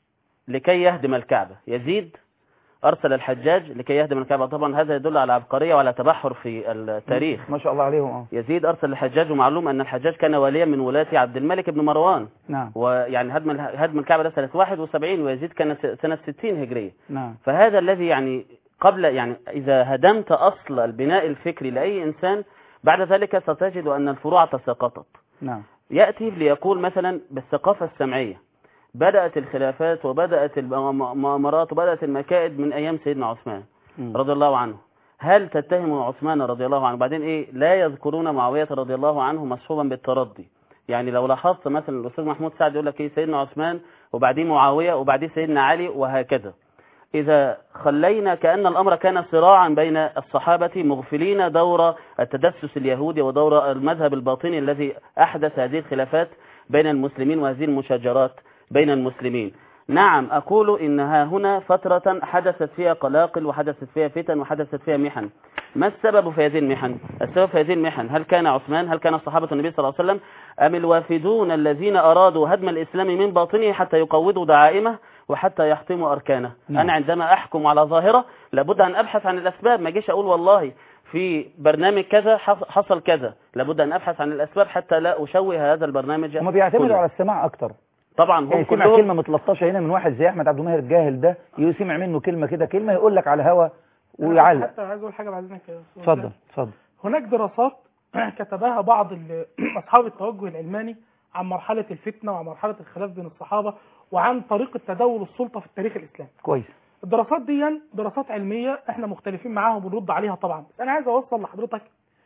لكي يهدم الكعبة يزيد أرسل الحجاج لكي يهدم الكعبة طبعا هذا يدل على عبقرية وعلى تبحر في التاريخ ما شاء الله عليهم اه يزيد أرسل الحجاج ومعلوم أن الحجاج كان وليا من ولاة عبد الملك بن مروان نعم ويعني هدم هدم الكعبة ده سنة 71 ويزيد كان س- سنة 60 هجرية نعم فهذا الذي يعني قبل يعني إذا هدمت أصل البناء الفكري لأي إنسان بعد ذلك ستجد أن الفروع تساقطت نعم يأتي ليقول مثلا بالثقافة السمعية بدأت الخلافات وبدأت المؤامرات وبدأت المكائد من أيام سيدنا عثمان مم. رضي الله عنه هل تتهم عثمان رضي الله عنه بعدين إيه لا يذكرون معاوية رضي الله عنه مصحوبا بالتردي يعني لو لاحظت مثلا الأستاذ محمود سعد يقول لك إيه سيدنا عثمان وبعدين معاوية وبعدين سيدنا علي وهكذا إذا خلينا كأن الأمر كان صراعا بين الصحابة مغفلين دور التدسس اليهودي ودور المذهب الباطني الذي أحدث هذه الخلافات بين المسلمين وهذه المشاجرات بين المسلمين نعم أقول إنها هنا فترة حدثت فيها قلاقل وحدثت فيها فتن وحدثت فيها محن ما السبب في هذه المحن السبب في هذه المحن هل كان عثمان هل كان صحابة النبي صلى الله عليه وسلم أم الوافدون الذين أرادوا هدم الإسلام من باطنه حتى يقوضوا دعائمه وحتى يحطموا أركانه نعم. أنا عندما أحكم على ظاهرة لابد أن أبحث عن الأسباب ما جيش أقول والله في برنامج كذا حص- حصل كذا لابد أن أبحث عن الأسباب حتى لا أشوه هذا البرنامج هم بيعتمدوا كله. على السماع أكتر طبعا هم يعني سمع كلهم كلمة متلطشة هنا من واحد زي أحمد عبد الماهر الجاهل ده يسمع منه كلمة كده كلمة يقول لك على الهوا ويعلق حتى عايز اقول حاجه بعد اذنك يا أستاذ اتفضل اتفضل هناك دراسات كتبها بعض ال- اصحاب التوجه العلماني عن مرحله الفتنه وعن مرحله الخلاف بين الصحابه وعن طريقه تداول السلطه في التاريخ الاسلامي كويس الدراسات دي دراسات علميه احنا مختلفين معاها وبنرد عليها طبعا بس انا عايز اوصل لحضرتك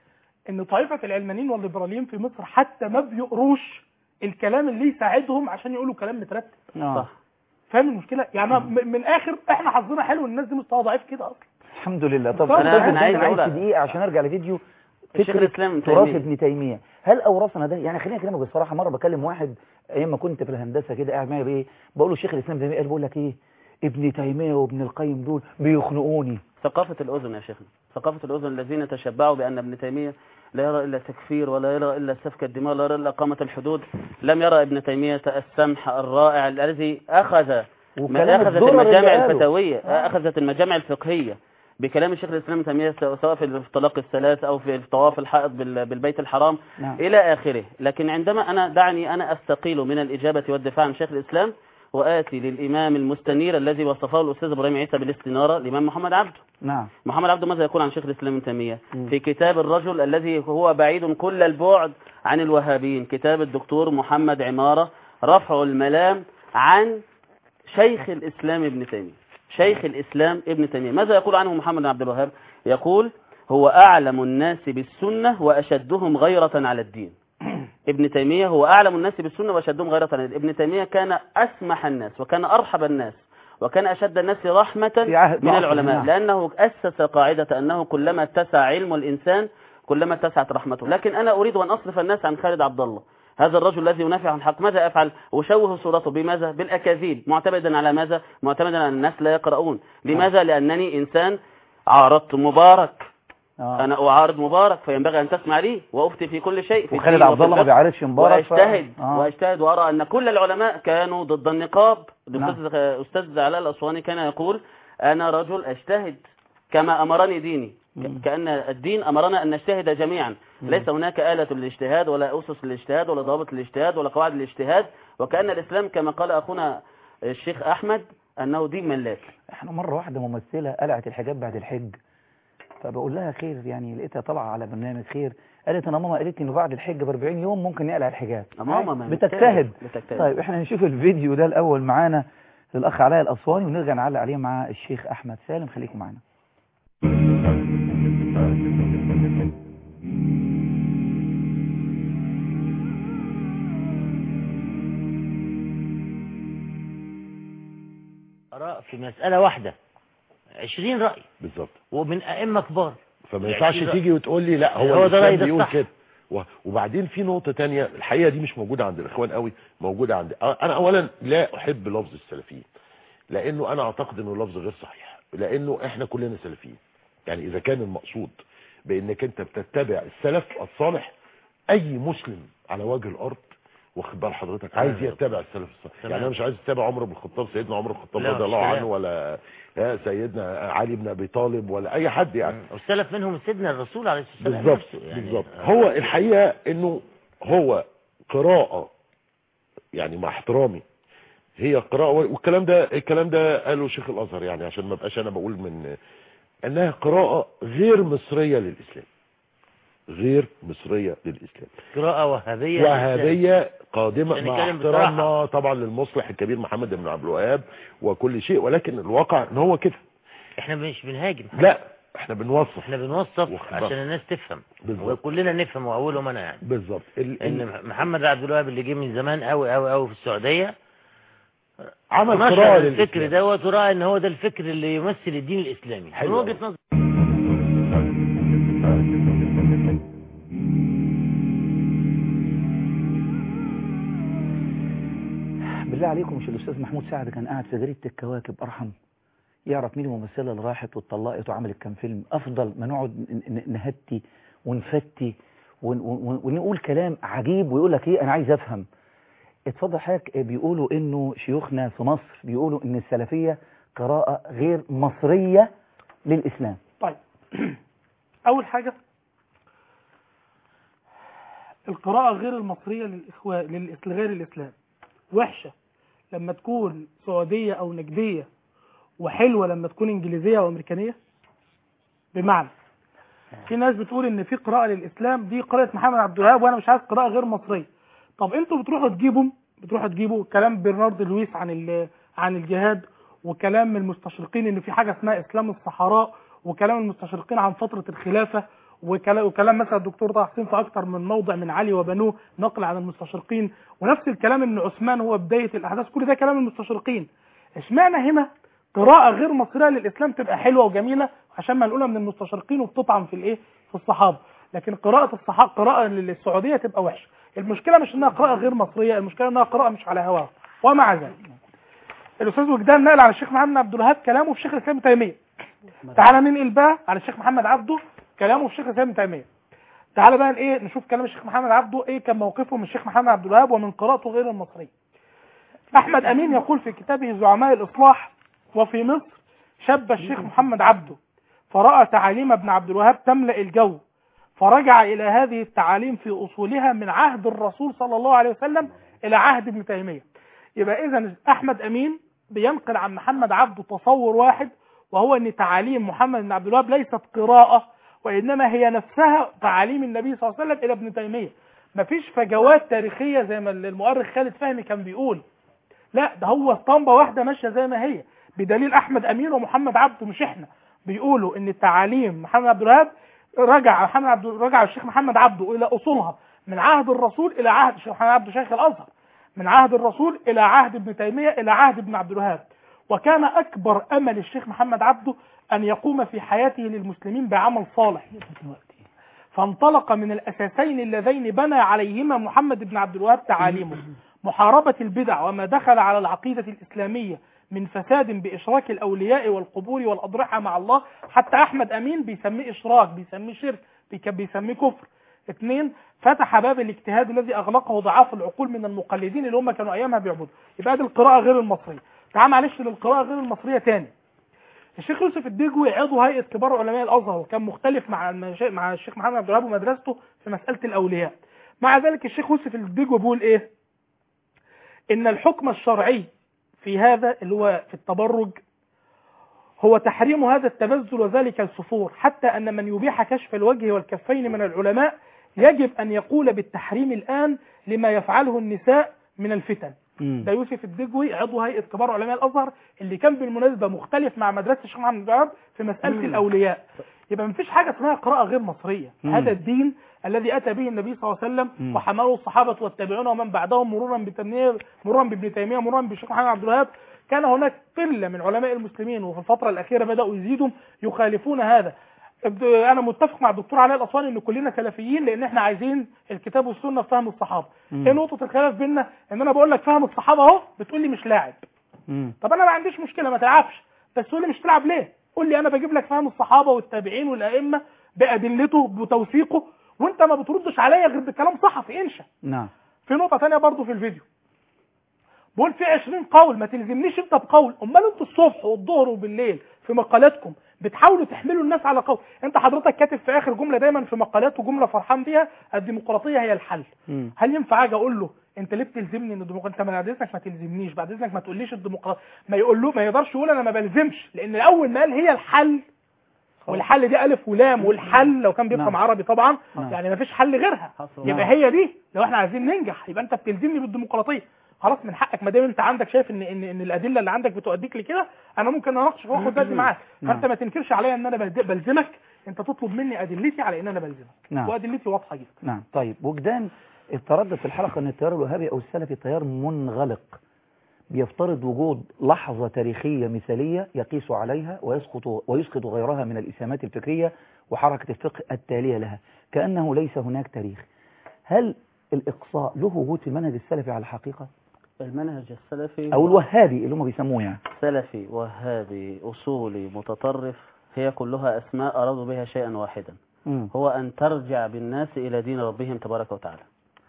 ان طائفه العلمانيين والليبراليين في مصر حتى ما بيقروش الكلام اللي يساعدهم عشان يقولوا كلام مترتب اه صح فاهم المشكله يعني أنا م- من الاخر احنا حظنا حلو ان الناس دي مستوى ضعيف كده اصلا الحمد لله طب أنا- أستاذ أنا حسين، عايز أنا عايز أقول- في دقيقة عشان أرجع لفيديو الشيخ فكرة الإسلام ابن تراث تيمية. ابن تيمية هل أورثنا ده يعني خليني أكلمك بصراحة مرة بكلم واحد أيام ما كنت في الهندسة كده قاعد معايا بإيه بقول له الشيخ الإسلام ابن تيمية قال بقول لك إيه ابن تيمية وابن القيم دول بيخنقوني ثقافة الأذن يا شيخنا ثقافة الأذن الذين تشبعوا بأن ابن تيمية لا يرى إلا تكفير ولا يرى إلا سفك الدماء ولا يرى إلا إقامة الحدود لم يرى ابن تيمية السمح الرائع الذي أخذ ما وكلام أخذت الدرر اللي المجامع قاله. الفتاوية أخذت المجامع الفقهية بكلام الشيخ الإسلام ابن تيمية سواء في الطلاق الثلاث أو في طواف الحائط بال- بالبيت الحرام نعم إلى آخره لكن عندما أنا دعني أنا أستقيل من الإجابة والدفاع عن شيخ الإسلام وآتي للإمام المستنير الذي وصفه الأستاذ إبراهيم عيسى بالاستنارة الإمام محمد عبده نعم محمد عبده ماذا يقول عن شيخ الإسلام ابن تيمية مم. في كتاب الرجل الذي هو بعيد كل البعد عن الوهابيين كتاب الدكتور محمد عمارة رفع الملام عن شيخ الإسلام ابن تيمية شيخ الإسلام ابن تيمية ماذا يقول عنه محمد بن عبد الوهاب يقول هو أعلم الناس بالسنة وأشدهم غيرة على الدين ابن تيمية هو أعلم الناس بالسنة وأشدهم غيرة على الدين ابن تيمية كان أسمح الناس وكان أرحب الناس وكان أشد الناس رحمة في عهد من ضعف، العلماء نعم. لأنه أسس قاعدة أنه كلما اتسع علم الإنسان كلما اتسعت رحمته لكن أنا أريد أن أصرف الناس عن خالد عبد الله هذا الرجل الذي ينافع عن الحق ماذا أفعل أشوه صورته بماذا بالأكاذيب معتمدا على ماذا معتمدا على الناس لا يقرؤون لماذا لأنني إنسان عارضت مبارك آه. أنا أعارض مبارك فينبغي أن تسمع لي وأفتي في كل شيء في وخالد الدين عبد وفي الله ما الفقه. بيعرفش مبارك ف- واجتهد آه. واجتهد وارى ان كل العلماء كانوا ضد النقاب نعم. الاستاذ استاذ علاء الاسواني كان يقول انا رجل اجتهد كما امرني ديني ك- مم. كان الدين امرنا ان نجتهد جميعا مم. ليس هناك آلة للاجتهاد ولا أسس للاجتهاد ولا ضوابط للاجتهاد ولا قواعد للاجتهاد وكأن الإسلام كما قال أخونا الشيخ أحمد أنه دين ملاك احنا مرة واحدة ممثلة قلعت الحجاب بعد الحج فبقول لها خير يعني لقيتها طالعة على برنامج خير قالت انا ماما قالت لي انه بعد الحج ب 40 يوم ممكن نقلع الحجاب ماما ما بتجتهد بتجتهد طيب احنا هنشوف الفيديو ده الاول معانا للأخ علاء الأسواني ونرجع نعلق عليه مع الشيخ أحمد سالم خليكم معنا آراء في مسألة واحدة 20 رأي بالظبط ومن أئمة كبار فما يعني ينفعش في رأي. تيجي وتقول لي لا هو, هو ده الإسلام رأي ده بيقول الصح. كده و- وبعدين في نقطة تانية الحقيقة دي مش موجودة عند الإخوان قوي موجودة عند أنا أولا لا أحب لفظ السلفيين لأنه أنا أعتقد أنه لفظ غير صحيح لأنه إحنا كلنا سلفيين يعني إذا كان المقصود بأنك أنت بتتبع السلف الصالح أي مسلم على وجه الأرض واخد بال حضرتك عايز تمام. يتبع السلف الصالح تمام. يعني انا مش عايز اتبع عمر بن الخطاب سيدنا عمر بن الخطاب لا، رضي مش الله كلام. عنه ولا ها، سيدنا علي بن ابي طالب ولا اي حد يعني والسلف منهم سيدنا الرسول عليه الصلاة والسلام بالظبط نفسه يعني بالظبط هو الحقيقه انه هو قراءه يعني مع احترامي هي قراءه والكلام ده الكلام ده قاله شيخ الازهر يعني عشان ما ابقاش انا بقول من انها قراءه غير مصريه للاسلام غير مصريه للاسلام قراءة وهابية وهابيه قادمه عشان مع نتكلم احترامنا طبعا للمصلح الكبير محمد بن عبد الوهاب وكل شيء ولكن الواقع ان هو كده احنا مش بنهاجم لا احنا بنوصف احنا بنوصف واخد عشان بالك. الناس تفهم بالظبط. وكلنا نفهم واولهم انا يعني بالظبط ال- ال- ان محمد عبد الوهاب اللي جه من زمان قوي قوي قوي في السعوديه عمل نشر قراءه الفكر للإسلام. دوت ورأى ان هو ده الفكر اللي يمثل الدين الاسلامي من حلو وجهه أوي. نظر بالله عليكم مش الأستاذ محمود سعد كان قاعد في جريدة الكواكب أرحم يعرف مين الممثلة اللي راحت واتطلقت وعملت كام فيلم أفضل ما نقعد ن- ن- نهتي ونفتي ون- ون- ونقول كلام عجيب ويقول لك إيه أنا عايز أفهم اتفضل حضرتك بيقولوا إنه شيوخنا في مصر بيقولوا إن السلفية قراءة غير مصرية للإسلام طيب أول حاجة القراءة غير المصرية للإخوان للإس- لغير الإسلام وحشة لما تكون سعودية أو نجدية وحلوة لما تكون إنجليزية أو أمريكانية بمعنى في ناس بتقول إن في قراءة للإسلام دي قراءة محمد عبد الوهاب وأنا مش عايز قراءة غير مصرية طب أنتوا بتروحوا تجيبوا بتروحوا تجيبوا كلام برنارد لويس عن ال- عن الجهاد وكلام المستشرقين ان في حاجه اسمها اسلام الصحراء وكلام المستشرقين عن فتره الخلافه وكلام, وكلام مثلا الدكتور طه حسين في اكثر من موضع من علي وبنوه نقل عن المستشرقين ونفس الكلام ان عثمان هو بدايه الاحداث كل ده كلام المستشرقين اشمعنى هنا قراءه غير مصريه للاسلام تبقى حلوه وجميله عشان ما نقولها من المستشرقين وبتطعن في الايه في الصحابه لكن قراءه الصحابه قراءه للسعوديه تبقى وحشه المشكله مش انها قراءه غير مصريه المشكله انها قراءه مش على هواها ومع ذلك الاستاذ وجدان نقل على الشيخ محمد عبد الوهاب كلامه في شيخ الاسلام ابن تيميه تعالى ننقل بقى على الشيخ محمد عبده كلامه في شيخ الاسلام ابن تيميه تعالى بقى ايه نشوف كلام الشيخ محمد عبده ايه كان موقفه من الشيخ محمد عبد الوهاب ومن قراءته غير المصريه احمد امين يقول في كتابه زعماء الاصلاح وفي مصر شب الشيخ محمد عبده فراى تعاليم ابن عبد الوهاب تملا الجو فرجع الى هذه التعاليم في اصولها من عهد الرسول صلى الله عليه وسلم الى عهد ابن تيميه يبقى اذا احمد امين بينقل عن محمد عبده تصور واحد وهو ان تعاليم محمد بن عبد الوهاب ليست قراءه وانما هي نفسها تعاليم النبي صلى الله عليه وسلم الى ابن تيميه مفيش فجوات تاريخيه زي ما المؤرخ خالد فهمي كان بيقول لا ده هو اسطمبه واحده ماشيه زي ما هي بدليل احمد امين ومحمد عبده مش احنا بيقولوا ان تعاليم محمد عبد الوهاب رجع محمد عبد رجع الشيخ محمد عبده الى اصولها من عهد الرسول الى عهد الشيخ محمد عبده شيخ الازهر من عهد الرسول الى عهد ابن تيميه الى عهد ابن عبد الوهاب وكان اكبر امل الشيخ محمد عبده ان يقوم في حياته للمسلمين بعمل صالح فانطلق من الاساسين اللذين بنى عليهما محمد بن عبد الوهاب تعاليمه محاربه البدع وما دخل على العقيده الاسلاميه من فساد باشراك الاولياء والقبور والاضرحه مع الله حتى احمد امين بيسميه اشراك بيسميه شرك بيك- بيسميه كفر اثنين فتح باب الاجتهاد الذي اغلقه ضعاف العقول من المقلدين اللي هم كانوا ايامها بيعبدوا يبقى دي القراءه غير المصريه تعال معلش للقراءه غير المصريه تاني الشيخ يوسف الدجوي عضو هيئه كبار علماء الازهر وكان مختلف مع المشا... مع الشيخ محمد عبد الوهاب ومدرسته في مساله الاولياء مع ذلك الشيخ يوسف الدجوي بيقول ايه ان الحكم الشرعي في هذا اللي هو في التبرج هو تحريم هذا التبذل وذلك السفور حتى أن من يبيح كشف الوجه والكفين من العلماء يجب أن يقول بالتحريم الآن لما يفعله النساء من الفتن مم. ده يوسف الدجوي عضو هيئه كبار علماء الازهر اللي كان بالمناسبه مختلف مع مدرسه الشيخ محمد بن عبد في مساله مم. الاولياء يبقى مفيش حاجه اسمها قراءه غير مصريه مم. هذا الدين الذي اتى به النبي صلى الله عليه وسلم مم. وحمله الصحابه والتابعون ومن بعدهم مرورا بتيميه مرورا بابن تيميه مرورا بالشيخ محمد عبد الوهاب كان هناك قله من علماء المسلمين وفي الفتره الاخيره بداوا يزيدوا يخالفون هذا انا متفق مع الدكتور علاء الاسواني ان كلنا سلفيين لان احنا عايزين الكتاب والسنه في فهم الصحابه مم. ايه نقطه الخلاف بيننا ان انا بقول لك فهم الصحابه اهو بتقول لي مش لاعب مم. طب انا ما عنديش مشكله ما تلعبش بس تقول لي مش تلعب ليه قول لي انا بجيب لك فهم الصحابه والتابعين والائمه بادلته بتوثيقه وانت ما بتردش عليا غير بكلام صحفي انشا نعم في نقطه ثانيه برضو في الفيديو بقول في 20 قول ما تلزمنيش انت بقول امال انتوا الصبح والظهر وبالليل في مقالاتكم بتحاولوا تحملوا الناس على قول انت حضرتك كاتب في اخر جمله دايما في مقالات وجمله فرحان بيها الديمقراطيه هي الحل مم. هل ينفع اجي اقول له انت ليه بتلزمني ان الديمقراطيه انت بعد اذنك ما تلزمنيش بعد اذنك ما تقوليش الديمقراطيه ما يقول له ما يقدرش يقول انا ما بلزمش لان اول ما قال هي الحل والحل دي الف ولام والحل لو كان بيفهم نعم. عربي طبعا نعم. يعني ما فيش حل غيرها حصل. يبقى هي دي لو احنا عايزين ننجح يبقى انت بتلزمني بالديمقراطيه خلاص من حقك ما دام انت عندك شايف ان ان, إن الادله اللي عندك بتوديك لكده انا ممكن اناقشك واخد بالي معاك نعم. فانت ما تنكرش عليا ان انا بلد- بلزمك انت تطلب مني ادلتي على ان انا بلزمك نعم. وادلتي واضحه جدا نعم طيب وجدان التردد في الحلقة ان التيار الوهابي او السلفي تيار منغلق بيفترض وجود لحظة تاريخية مثالية يقيس عليها ويسقط ويسقط غيرها من الإسهامات الفكرية وحركة الفقه التالية لها كأنه ليس هناك تاريخ هل الإقصاء له وجود في المنهج السلفي على الحقيقة المنهج السلفي أو الوهابي اللي هم بيسموه يعني سلفي وهابي أصولي متطرف هي كلها أسماء أرادوا بها شيئا واحدا مم. هو أن ترجع بالناس إلى دين ربهم تبارك وتعالى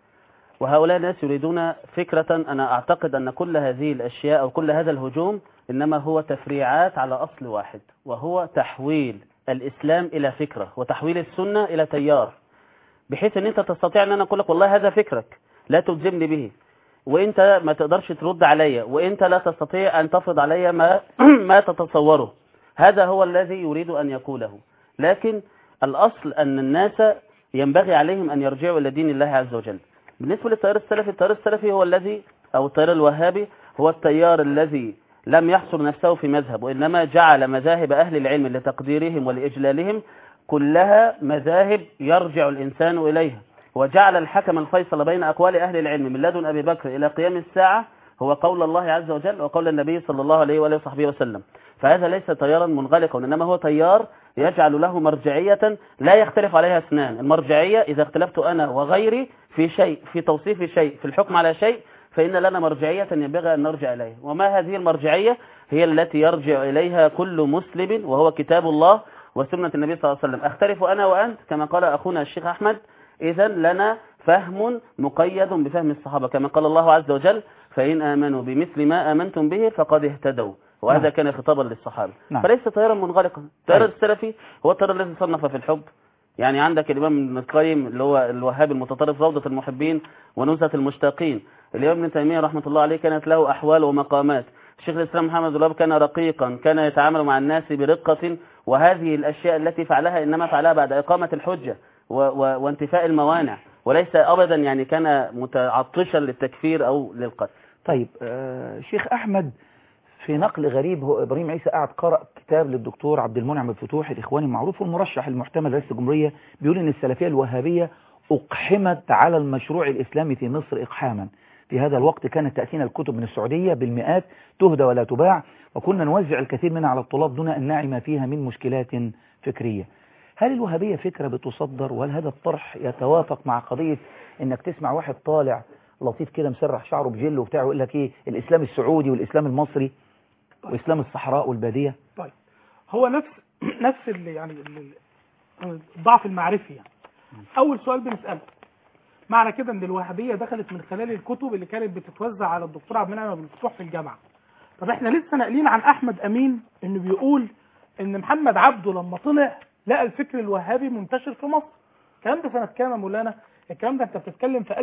وهؤلاء الناس يريدون فكرة أنا أعتقد أن كل هذه الأشياء أو كل هذا الهجوم إنما هو تفريعات على أصل واحد وهو تحويل الإسلام إلى فكرة وتحويل السنة إلى تيار بحيث أن أنت تستطيع أن أنا أقول لك والله هذا فكرك لا تلزمني به وانت ما تقدرش ترد عليا وانت لا تستطيع ان تفرض عليا ما ما تتصوره هذا هو الذي يريد ان يقوله لكن الاصل ان الناس ينبغي عليهم ان يرجعوا الى دين الله عز وجل بالنسبه للتيار السلفي التيار السلفي هو الذي او التيار الوهابي هو التيار الذي لم يحصر نفسه في مذهب وانما جعل مذاهب اهل العلم لتقديرهم ولاجلالهم كلها مذاهب يرجع الانسان اليها وجعل الحكم الفيصل بين أقوال أهل العلم من لدن أبي بكر إلى قيام الساعة هو قول الله عز وجل وقول النبي صلى الله عليه وآله وصحبه وسلم فهذا ليس تيارا منغلقا إنما هو تيار يجعل له مرجعية لا يختلف عليها اثنان المرجعية إذا اختلفت أنا وغيري في شيء في توصيف شيء في الحكم على شيء فإن لنا مرجعية ينبغي أن نرجع إليها وما هذه المرجعية هي التي يرجع إليها كل مسلم وهو كتاب الله وسنة النبي صلى الله عليه وسلم أختلف أنا وأنت كما قال أخونا الشيخ أحمد إذا لنا فهم مقيد بفهم الصحابة كما قال الله عز وجل فإن آمنوا بمثل ما آمنتم به فقد اهتدوا وهذا نعم. كان خطابا للصحابة نعم. فليس تيارا منغلقا التيار طيب. السلفي هو التيار الذي صنف في الحب يعني عندك الإمام ابن القيم اللي هو الوهابي المتطرف روضة المحبين ونزهة المشتاقين الإمام ابن تيمية رحمة الله عليه كانت له أحوال ومقامات الشيخ الإسلام محمد الوهاب كان رقيقا كان يتعامل مع الناس برقة وهذه الأشياء التي فعلها إنما فعلها بعد إقامة الحجة و و وانتفاء الموانع وليس أبدا يعني كان متعطشا للتكفير أو للقتل طيب آه شيخ أحمد في نقل غريب هو إبراهيم عيسى قاعد قرأ كتاب للدكتور عبد المنعم الفتوح الإخواني المعروف والمرشح المحتمل رئيس الجمهورية بيقول إن السلفية الوهابية أقحمت على المشروع الإسلامي في مصر إقحاما في هذا الوقت كانت تأتينا الكتب من السعودية بالمئات تهدى ولا تباع وكنا نوزع الكثير منها على الطلاب دون أن نعي ما فيها من مشكلات فكرية هل الوهابية فكرة بتصدر وهل هذا الطرح يتوافق مع قضية انك تسمع واحد طالع لطيف كده مسرح شعره بجل وبتاع ويقول لك ايه الاسلام السعودي والاسلام المصري واسلام الصحراء والبادية طيب هو نفس نفس اللي يعني ال- ال- الضعف المعرفي يعني اول سؤال بنساله معنى كده ان الوهابيه دخلت من خلال الكتب اللي كانت بتتوزع على الدكتور عبد المنعم بن الفتوح في الجامعه طب احنا لسه ناقلين عن احمد امين انه بيقول ان محمد عبده لما طلع لقى الفكر الوهابي منتشر في مصر الكلام ده سنه كام يا مولانا الكلام ده انت بتتكلم في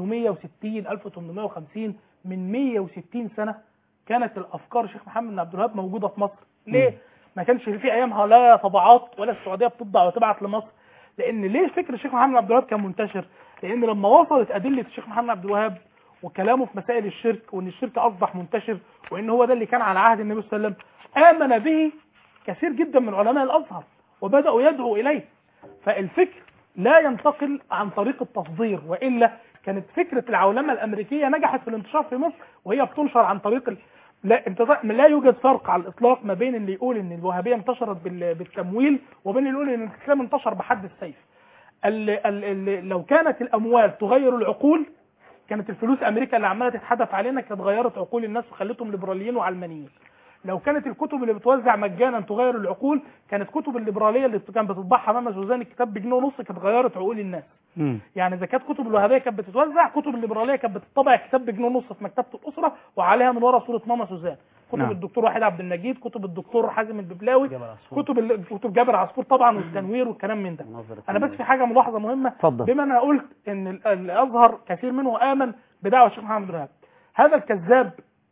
1860 1850 من 160 سنه كانت الافكار شيخ محمد بن عبد الوهاب موجوده في مصر ليه ما كانش في ايامها لا طبعات ولا السعوديه بتطبع وتبعت لمصر لان ليه فكر الشيخ محمد بن عبد الوهاب كان منتشر لان لما وصلت ادله الشيخ محمد بن عبد الوهاب وكلامه في مسائل الشرك وان الشرك اصبح منتشر وان هو ده اللي كان على عهد النبي صلى الله عليه وسلم امن به كثير جدا من علماء الازهر وبداوا يدعوا اليه فالفكر لا ينتقل عن طريق التصدير والا كانت فكره العولمه الامريكيه نجحت في الانتشار في مصر وهي بتنشر عن طريق ال... لا انت لا يوجد فرق على الاطلاق ما بين اللي يقول ان الوهابيه انتشرت بال... بالتمويل وبين اللي يقول ان الاسلام انتشر بحد السيف ال... ال... ال... لو كانت الاموال تغير العقول كانت الفلوس امريكا اللي عماله تتحدث علينا كانت غيرت عقول الناس وخلتهم ليبراليين وعلمانيين لو كانت الكتب اللي بتوزع مجانا تغير العقول كانت كتب الليبراليه اللي كانت بتطبعها ماما سوزان الكتاب بجنيه ونص كانت غيرت عقول الناس يعني اذا كانت كتب الوهابيه كانت بتتوزع كتب الليبراليه كانت بتطبع كتاب بجنيه ونص في مكتبه الاسره وعليها من ورا صوره ماما سوزان كتب نعم. الدكتور وحيد عبد المجيد كتب الدكتور حازم الببلاوي جبل عصفور. كتب ال- كتب جابر عصفور طبعا والتنوير والكلام من ده مناظر انا بس التنوير. في حاجه ملاحظه مهمه اتفضل. بما انا قلت ان ال- الازهر كثير منه امن بدعوه الشيخ محمد الوهاب هذا الكذاب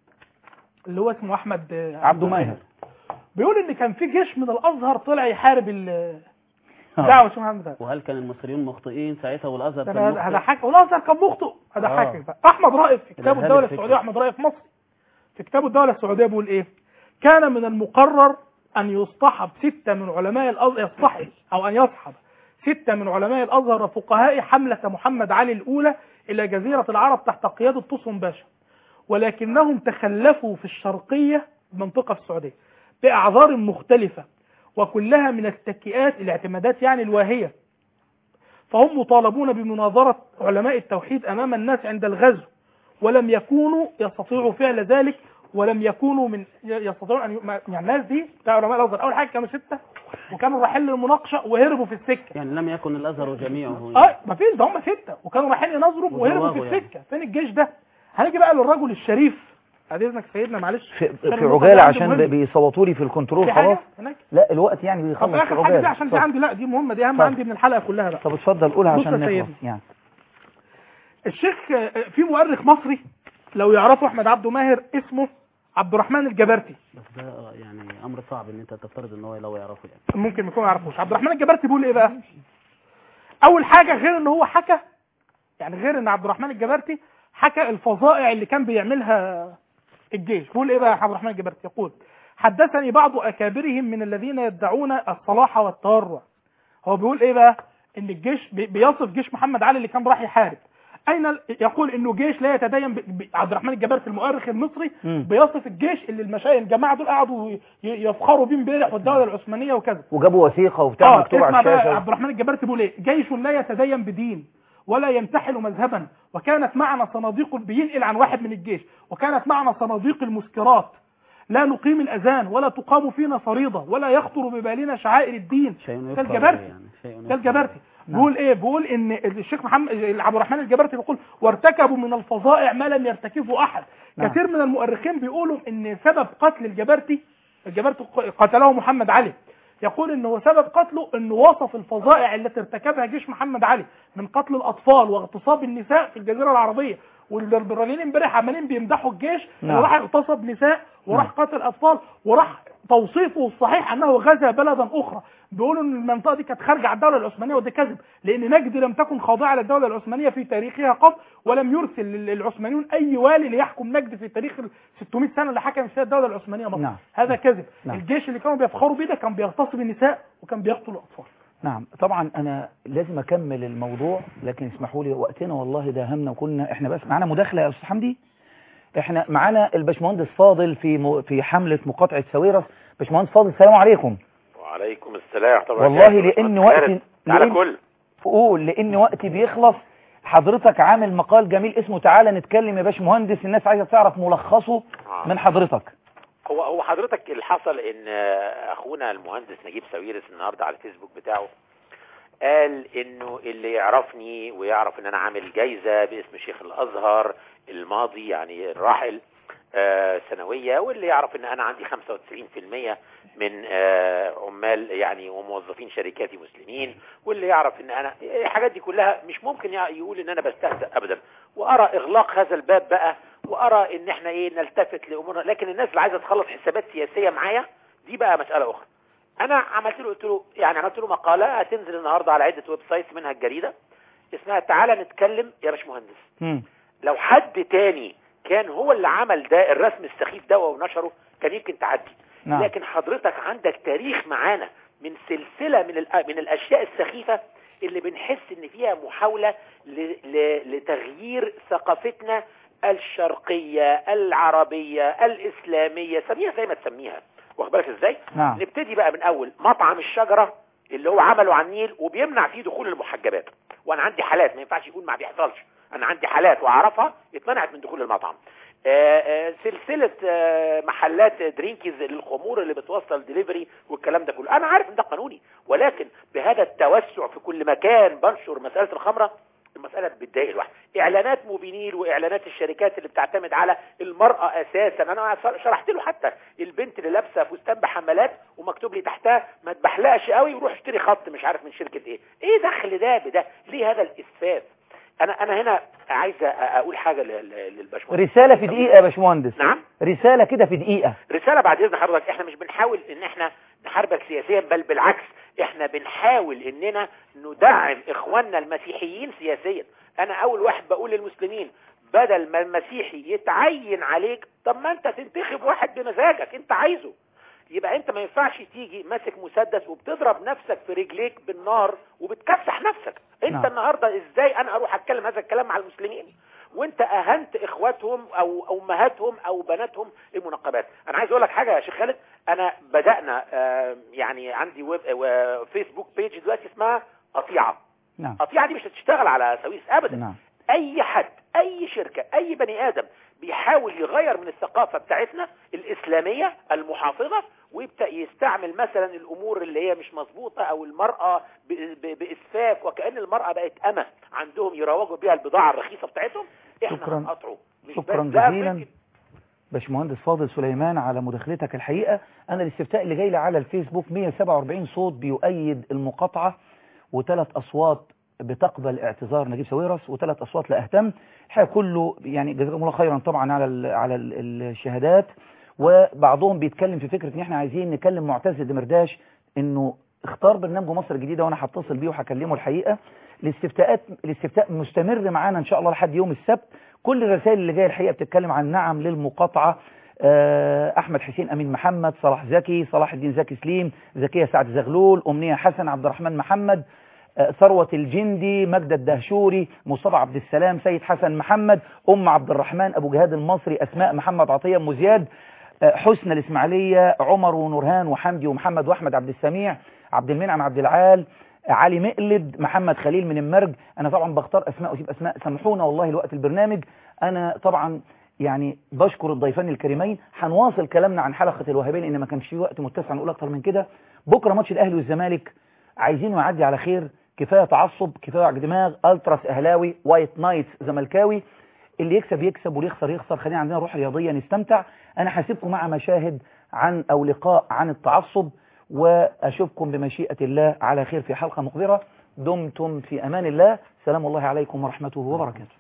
اللي هو اسمه احمد آه، عبده ماهر بيقول ان كان في جيش من الازهر طلع يحارب ال- دعوه الشيخ محمد الوهاب وهل كان المصريون مخطئين ساعتها والازهر ده كان هذا مخطئ؟ هذا حاجه والازهر كان مخطئ هذا آه. حاجه بقى. احمد رائف في كتابه هذه الدوله الفكرة. السعوديه احمد رائف مصري في كتابه الدوله السعوديه بيقول ايه كان من المقرر ان يصطحب سته من علماء الازهر يصطحب او ان يصحب سته من علماء الازهر وفقهاء حمله محمد علي الاولى الى جزيره العرب تحت قياده طسم باشا ولكنهم تخلفوا في الشرقيه منطقه في السعوديه باعذار مختلفه وكلها من التكئات الاعتمادات يعني الواهيه فهم مطالبون بمناظرة علماء التوحيد أمام الناس عند الغزو ولم يكونوا يستطيعوا فعل ذلك ولم يكونوا من يستطيعون أن ي... ما- يعني الناس دي بتاع علماء الأزهر أول حاجة كانوا ستة وكانوا رايحين للمناقشة وهربوا في السكة يعني لم يكن الازهر جميعه اه ما فيش ده هم ستة وكانوا رايحين يناظروا وهربوا في وزواغوا يعني. السكة فين الجيش ده هنيجي بقى للرجل الشريف بعد إذنك سيدنا معلش في, عشان في النقطة دي عجاله عندي عشان مهمة. بيصوتوا لي في الكنترول في خلاص حاجة هناك لا الوقت يعني طب بيخلص في آخر حاجة دي عجاله عشان دي اتفضل. عندي لا دي مهمة دي أهم اتفضل. عندي من الحلقة كلها بقى طب اتفضل قولها بص عشان يا نخلص سيدنا. يعني الشيخ آه، في مؤرخ مصري لو يعرفوا احمد عبده ماهر اسمه عبد الرحمن الجبرتي بس ده يعني امر صعب ان انت تفترض ان هو لو يعرفه يعني ممكن يكون ما يعرفوش عبد الرحمن الجبرتي بيقول ايه بقى اول حاجه غير ان هو حكى يعني غير ان عبد الرحمن الجبرتي حكى الفظائع اللي كان بيعملها الجيش بيقول ايه بقى عبد الرحمن الجبرتي يقول حدثني بعض اكابرهم من الذين يدعون الصلاح والتورع هو بيقول ايه بقى ان الجيش بي- بيصف جيش محمد علي اللي كان راح يحارب اين ال- يقول انه جيش لا يتدين ب... ب... عبد الرحمن الجبرتي المؤرخ المصري مم. بيصف الجيش اللي المشايخ الجماعه دول قعدوا ي- يفخروا بيه امبارح والدوله العثمانيه وكذا وجابوا وثيقه وبتاع اه مكتوب على اسمع بقى الشاشه عبد الرحمن الجبرتي بيقول ايه جيش لا يتدين بدين ولا ينتحل مذهبا وكانت معنا صناديق بينقل عن واحد من الجيش وكانت معنا صناديق المسكرات لا نقيم الاذان ولا تقام فينا فريضه ولا يخطر ببالنا شعائر الدين شيء ده يفخر الجبرتي به يعني شيء ده يفخر الجبرتي نعم. بيقول ايه بيقول ان الشيخ محمد عبد الرحمن الجبرتي بيقول وارتكبوا من الفظائع ما لم يرتكبه احد نعم. كثير من المؤرخين بيقولوا ان سبب قتل الجبرتي الجبرتي قتله محمد علي يقول انه سبب قتله انه وصف الفظائع التي ارتكبها جيش محمد علي من قتل الاطفال واغتصاب النساء في الجزيره العربيه والليبراليين امبارح عمالين بيمدحوا الجيش نعم. وراح اغتصب نساء وراح قتل اطفال وراح توصيفه الصحيح انه غزا بلدا اخرى بيقولوا ان المنطقه دي كانت خارجه على الدوله العثمانيه وده كذب لان نجد لم تكن خاضعه للدوله العثمانيه في تاريخها قط ولم يرسل لل- العثمانيون اي والي ليحكم نجد في تاريخ ال 600 سنه اللي حكم فيها الدوله العثمانيه مصر نعم. هذا كذب نعم. الجيش اللي كانوا بيفخروا بيه ده كان بيغتصب النساء وكان بيقتل الاطفال نعم طبعا انا لازم اكمل الموضوع لكن اسمحوا لي وقتنا والله ده همنا وكنا احنا بس معانا مداخله يا استاذ حمدي احنا معانا الباشمهندس فاضل في م... في حمله مقاطعه ساويرس باشمهندس فاضل السلام عليكم وعليكم السلام طبعا والله لان وقتي على لأن- كل قول لان وقتي بيخلص حضرتك عامل مقال جميل اسمه تعالى نتكلم يا باشمهندس الناس عايزه تعرف ملخصه آه. من حضرتك هو هو حضرتك اللي حصل ان آه، اخونا المهندس نجيب ساويرس النهارده على الفيسبوك بتاعه قال انه اللي يعرفني ويعرف ان انا عامل جايزه باسم شيخ الازهر الماضي يعني الراحل آه، سنويه واللي يعرف ان انا عندي 95% من آه، عمال يعني وموظفين شركاتي مسلمين واللي يعرف ان انا الحاجات دي كلها مش ممكن يع- يقول ان انا بستهزأ ابدا وارى اغلاق هذا الباب بقى وارى ان احنا ايه نلتفت لامورنا لكن الناس اللي عايزه تخلص حسابات سياسيه معايا دي بقى مساله اخرى انا عملت له قلت له يعني عملت له مقاله هتنزل النهارده على عده ويب سايتس منها الجريده اسمها تعالى نتكلم يا باشمهندس مم. لو حد تاني كان هو اللي عمل ده الرسم السخيف ده ونشره كان يمكن تعدي نعم. لكن حضرتك عندك تاريخ معانا من سلسلة من الأ- من الأشياء السخيفة اللي بنحس إن فيها محاولة ل- ل- لتغيير ثقافتنا الشرقية العربية الإسلامية سميها زي ما تسميها واخد بالك إزاي؟ نعم. نبتدي بقى من أول مطعم الشجرة اللي هو عمله على النيل وبيمنع فيه دخول المحجبات وأنا عندي حالات ما ينفعش يقول ما بيحصلش أنا عندي حالات وأعرفها اتمنعت من دخول المطعم آه، آه، سلسلة آه، محلات درينكيز للخمور اللي بتوصل دليفري والكلام ده كله انا عارف ان ده قانوني ولكن بهذا التوسع في كل مكان بنشر مسألة الخمرة المسألة بتضايق الواحد اعلانات موبينيل واعلانات الشركات اللي بتعتمد على المرأة اساسا انا شرحت له حتى البنت اللي لابسة فستان بحمالات ومكتوب لي تحتها ما تبحلقش قوي وروح اشتري خط مش عارف من شركة ايه ايه دخل ده بده ليه هذا الاسفاف انا انا هنا عايز أ- اقول حاجة لل- للباشمهندس رسالة في دقيقة يا باشمهندس نعم رسالة كده في دقيقة رسالة بعد إذن حضرتك إحنا مش بنحاول إن إحنا نحاربك سياسيا بل بالعكس إحنا بنحاول إننا ندعم إخواننا المسيحيين سياسيا أنا أول واحد بقول للمسلمين بدل ما المسيحي يتعين عليك طب ما أنت تنتخب واحد بمزاجك أنت عايزه يبقى انت ما ينفعش تيجي ماسك مسدس وبتضرب نفسك في رجليك بالنار وبتكسح نفسك انت نعم. النهارده ازاي انا اروح اتكلم هذا الكلام مع المسلمين وانت اهنت اخواتهم او امهاتهم او بناتهم المنقبات انا عايز اقول لك حاجه يا شيخ خالد انا بدانا آه، يعني عندي ويب آه، فيسبوك بيج دلوقتي اسمها قطيعه نعم قطيعه دي مش هتشتغل على سويس ابدا نعم اي حد اي شركة اي بني ادم بيحاول يغير من الثقافة بتاعتنا الاسلامية المحافظة ويبدأ يستعمل مثلا الامور اللي هي مش مظبوطة او المرأة ب- ب- باسفاف وكأن المرأة بقت امة عندهم يروجوا بيها البضاعة الرخيصة بتاعتهم احنا شكراً. هنقطعه مش شكرا بس ده جزيلا فكرة باشمهندس فاضل سليمان على مداخلتك الحقيقة أنا الاستفتاء اللي جاي لي على الفيسبوك 147 صوت بيؤيد المقاطعة وثلاث أصوات بتقبل اعتذار نجيب ساويرس وثلاث أصوات لا أهتم الحقيقة كله يعني جزاكم الله خيرا طبعا على ال على ال الشهادات وبعضهم بيتكلم في فكرة إن إحنا عايزين نكلم معتز دمرداش إنه اختار برنامج مصر الجديدة وأنا هتصل بيه وهكلمه الحقيقة الاستفتاءات الاستفتاء مستمر معانا إن شاء الله لحد يوم السبت كل الرسائل اللي جايه الحقيقه بتتكلم عن نعم للمقاطعه آه، احمد حسين امين محمد صلاح زكي صلاح الدين زكي سليم زكيه سعد زغلول امنيه حسن عبد الرحمن محمد آه، ثروة الجندي مجد الدهشوري مصطفى عبد السلام سيد حسن محمد ام عبد الرحمن ابو جهاد المصري اسماء محمد عطيه ام زياد آه، حسن الاسماعيليه عمر ونورهان وحمدي ومحمد واحمد عبد السميع عبد المنعم عبد العال علي مقلد محمد خليل من المرج انا طبعا بختار اسماء واسيب اسماء سامحونا والله الوقت البرنامج انا طبعا يعني بشكر الضيفان الكريمين هنواصل كلامنا عن حلقه الوهابيه لان ما كانش في وقت متسع نقول اكتر من كده بكره ماتش الاهلي والزمالك عايزينه يعدي على خير كفايه تعصب كفايه وجع دماغ التراس اهلاوي وايت نايتس زملكاوي اللي يكسب يكسب واللي يخسر يخسر خلينا عندنا روح رياضيه نستمتع انا هسيبكم مع مشاهد عن او لقاء عن التعصب واشوفكم بمشيئه الله على خير في حلقه مقبله دمتم في امان الله سلام الله عليكم ورحمته وبركاته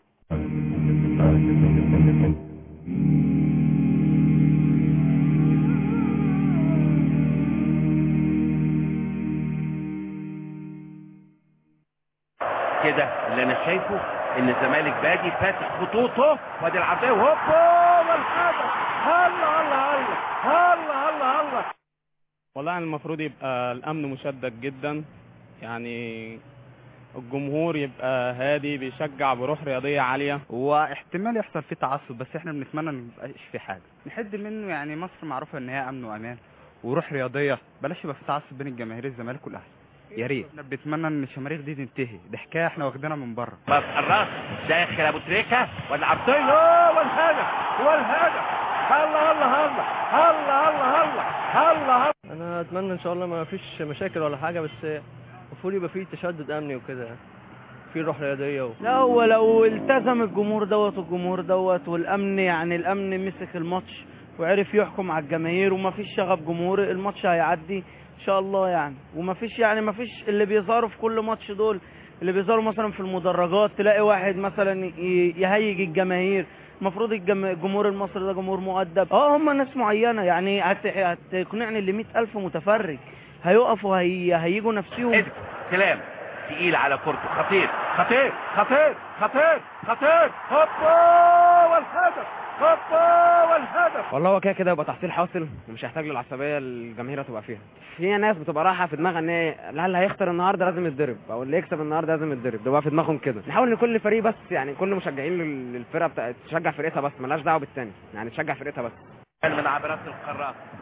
كده اللي انا شايفه ان الزمالك بادي فاتح خطوطه وادي العرضيه وهوبا والهدف هلا هلا هلا هلا هلا هلا والله يعني المفروض يبقى الامن مشدد جدا يعني الجمهور يبقى هادي بيشجع بروح رياضيه عاليه واحتمال يحصل فيه تعصب بس احنا بنتمنى ما يبقاش في حاجه نحد منه يعني مصر معروفه ان هي امن وامان وروح رياضيه بلاش يبقى في تعصب بين الجماهير الزمالك والاهلي يا ريت احنا بنتمنى ان الشماريخ دي تنتهي دي حكايه احنا واخدينها من بره بس الراس داخل ابو تريكه والعرضيه والهدف والهدف هلا هلا هلا هلا هلا هلا هلا هلا انا اتمنى ان شاء الله ما فيش مشاكل ولا حاجه بس المفروض يبقى فيه تشدد امني وكده في روح رياضيه و... لا هو لو التزم الجمهور دوت والجمهور دوت والامن يعني الامن مسك الماتش وعرف يحكم على الجماهير وما فيش شغف جمهوري الماتش هيعدي ان شاء الله يعني وما فيش يعني ما فيش اللي بيظهروا في كل ماتش دول اللي بيظهروا مثلا في المدرجات تلاقي واحد مثلا ي- يهيج الجماهير المفروض الجم- الجمهور المصري ده جمهور مؤدب اه هم ناس معينه يعني هت- هتقنعني اللي 100000 متفرج هيقفوا هي... هيجوا نفسهم كلام تقيل على كورته خطير خطير خطير خطير خطير هوبا والهدف هوبا والهدف والله هو كده كده يبقى تحصيل حاصل ومش هيحتاج للعصبيه الجماهير هتبقى فيها في ناس بتبقى رايحه في دماغها ان هي اللي هيخسر النهارده لازم يتضرب او اللي يكسب النهارده لازم يتضرب ده بقى في دماغهم كده نحاول ان كل فريق بس يعني كل مشجعين لل- للفرقه بتاعت تشجع فرقتها بس ملهاش دعوه بالتاني يعني تشجع فرقتها بس من عبرات القارات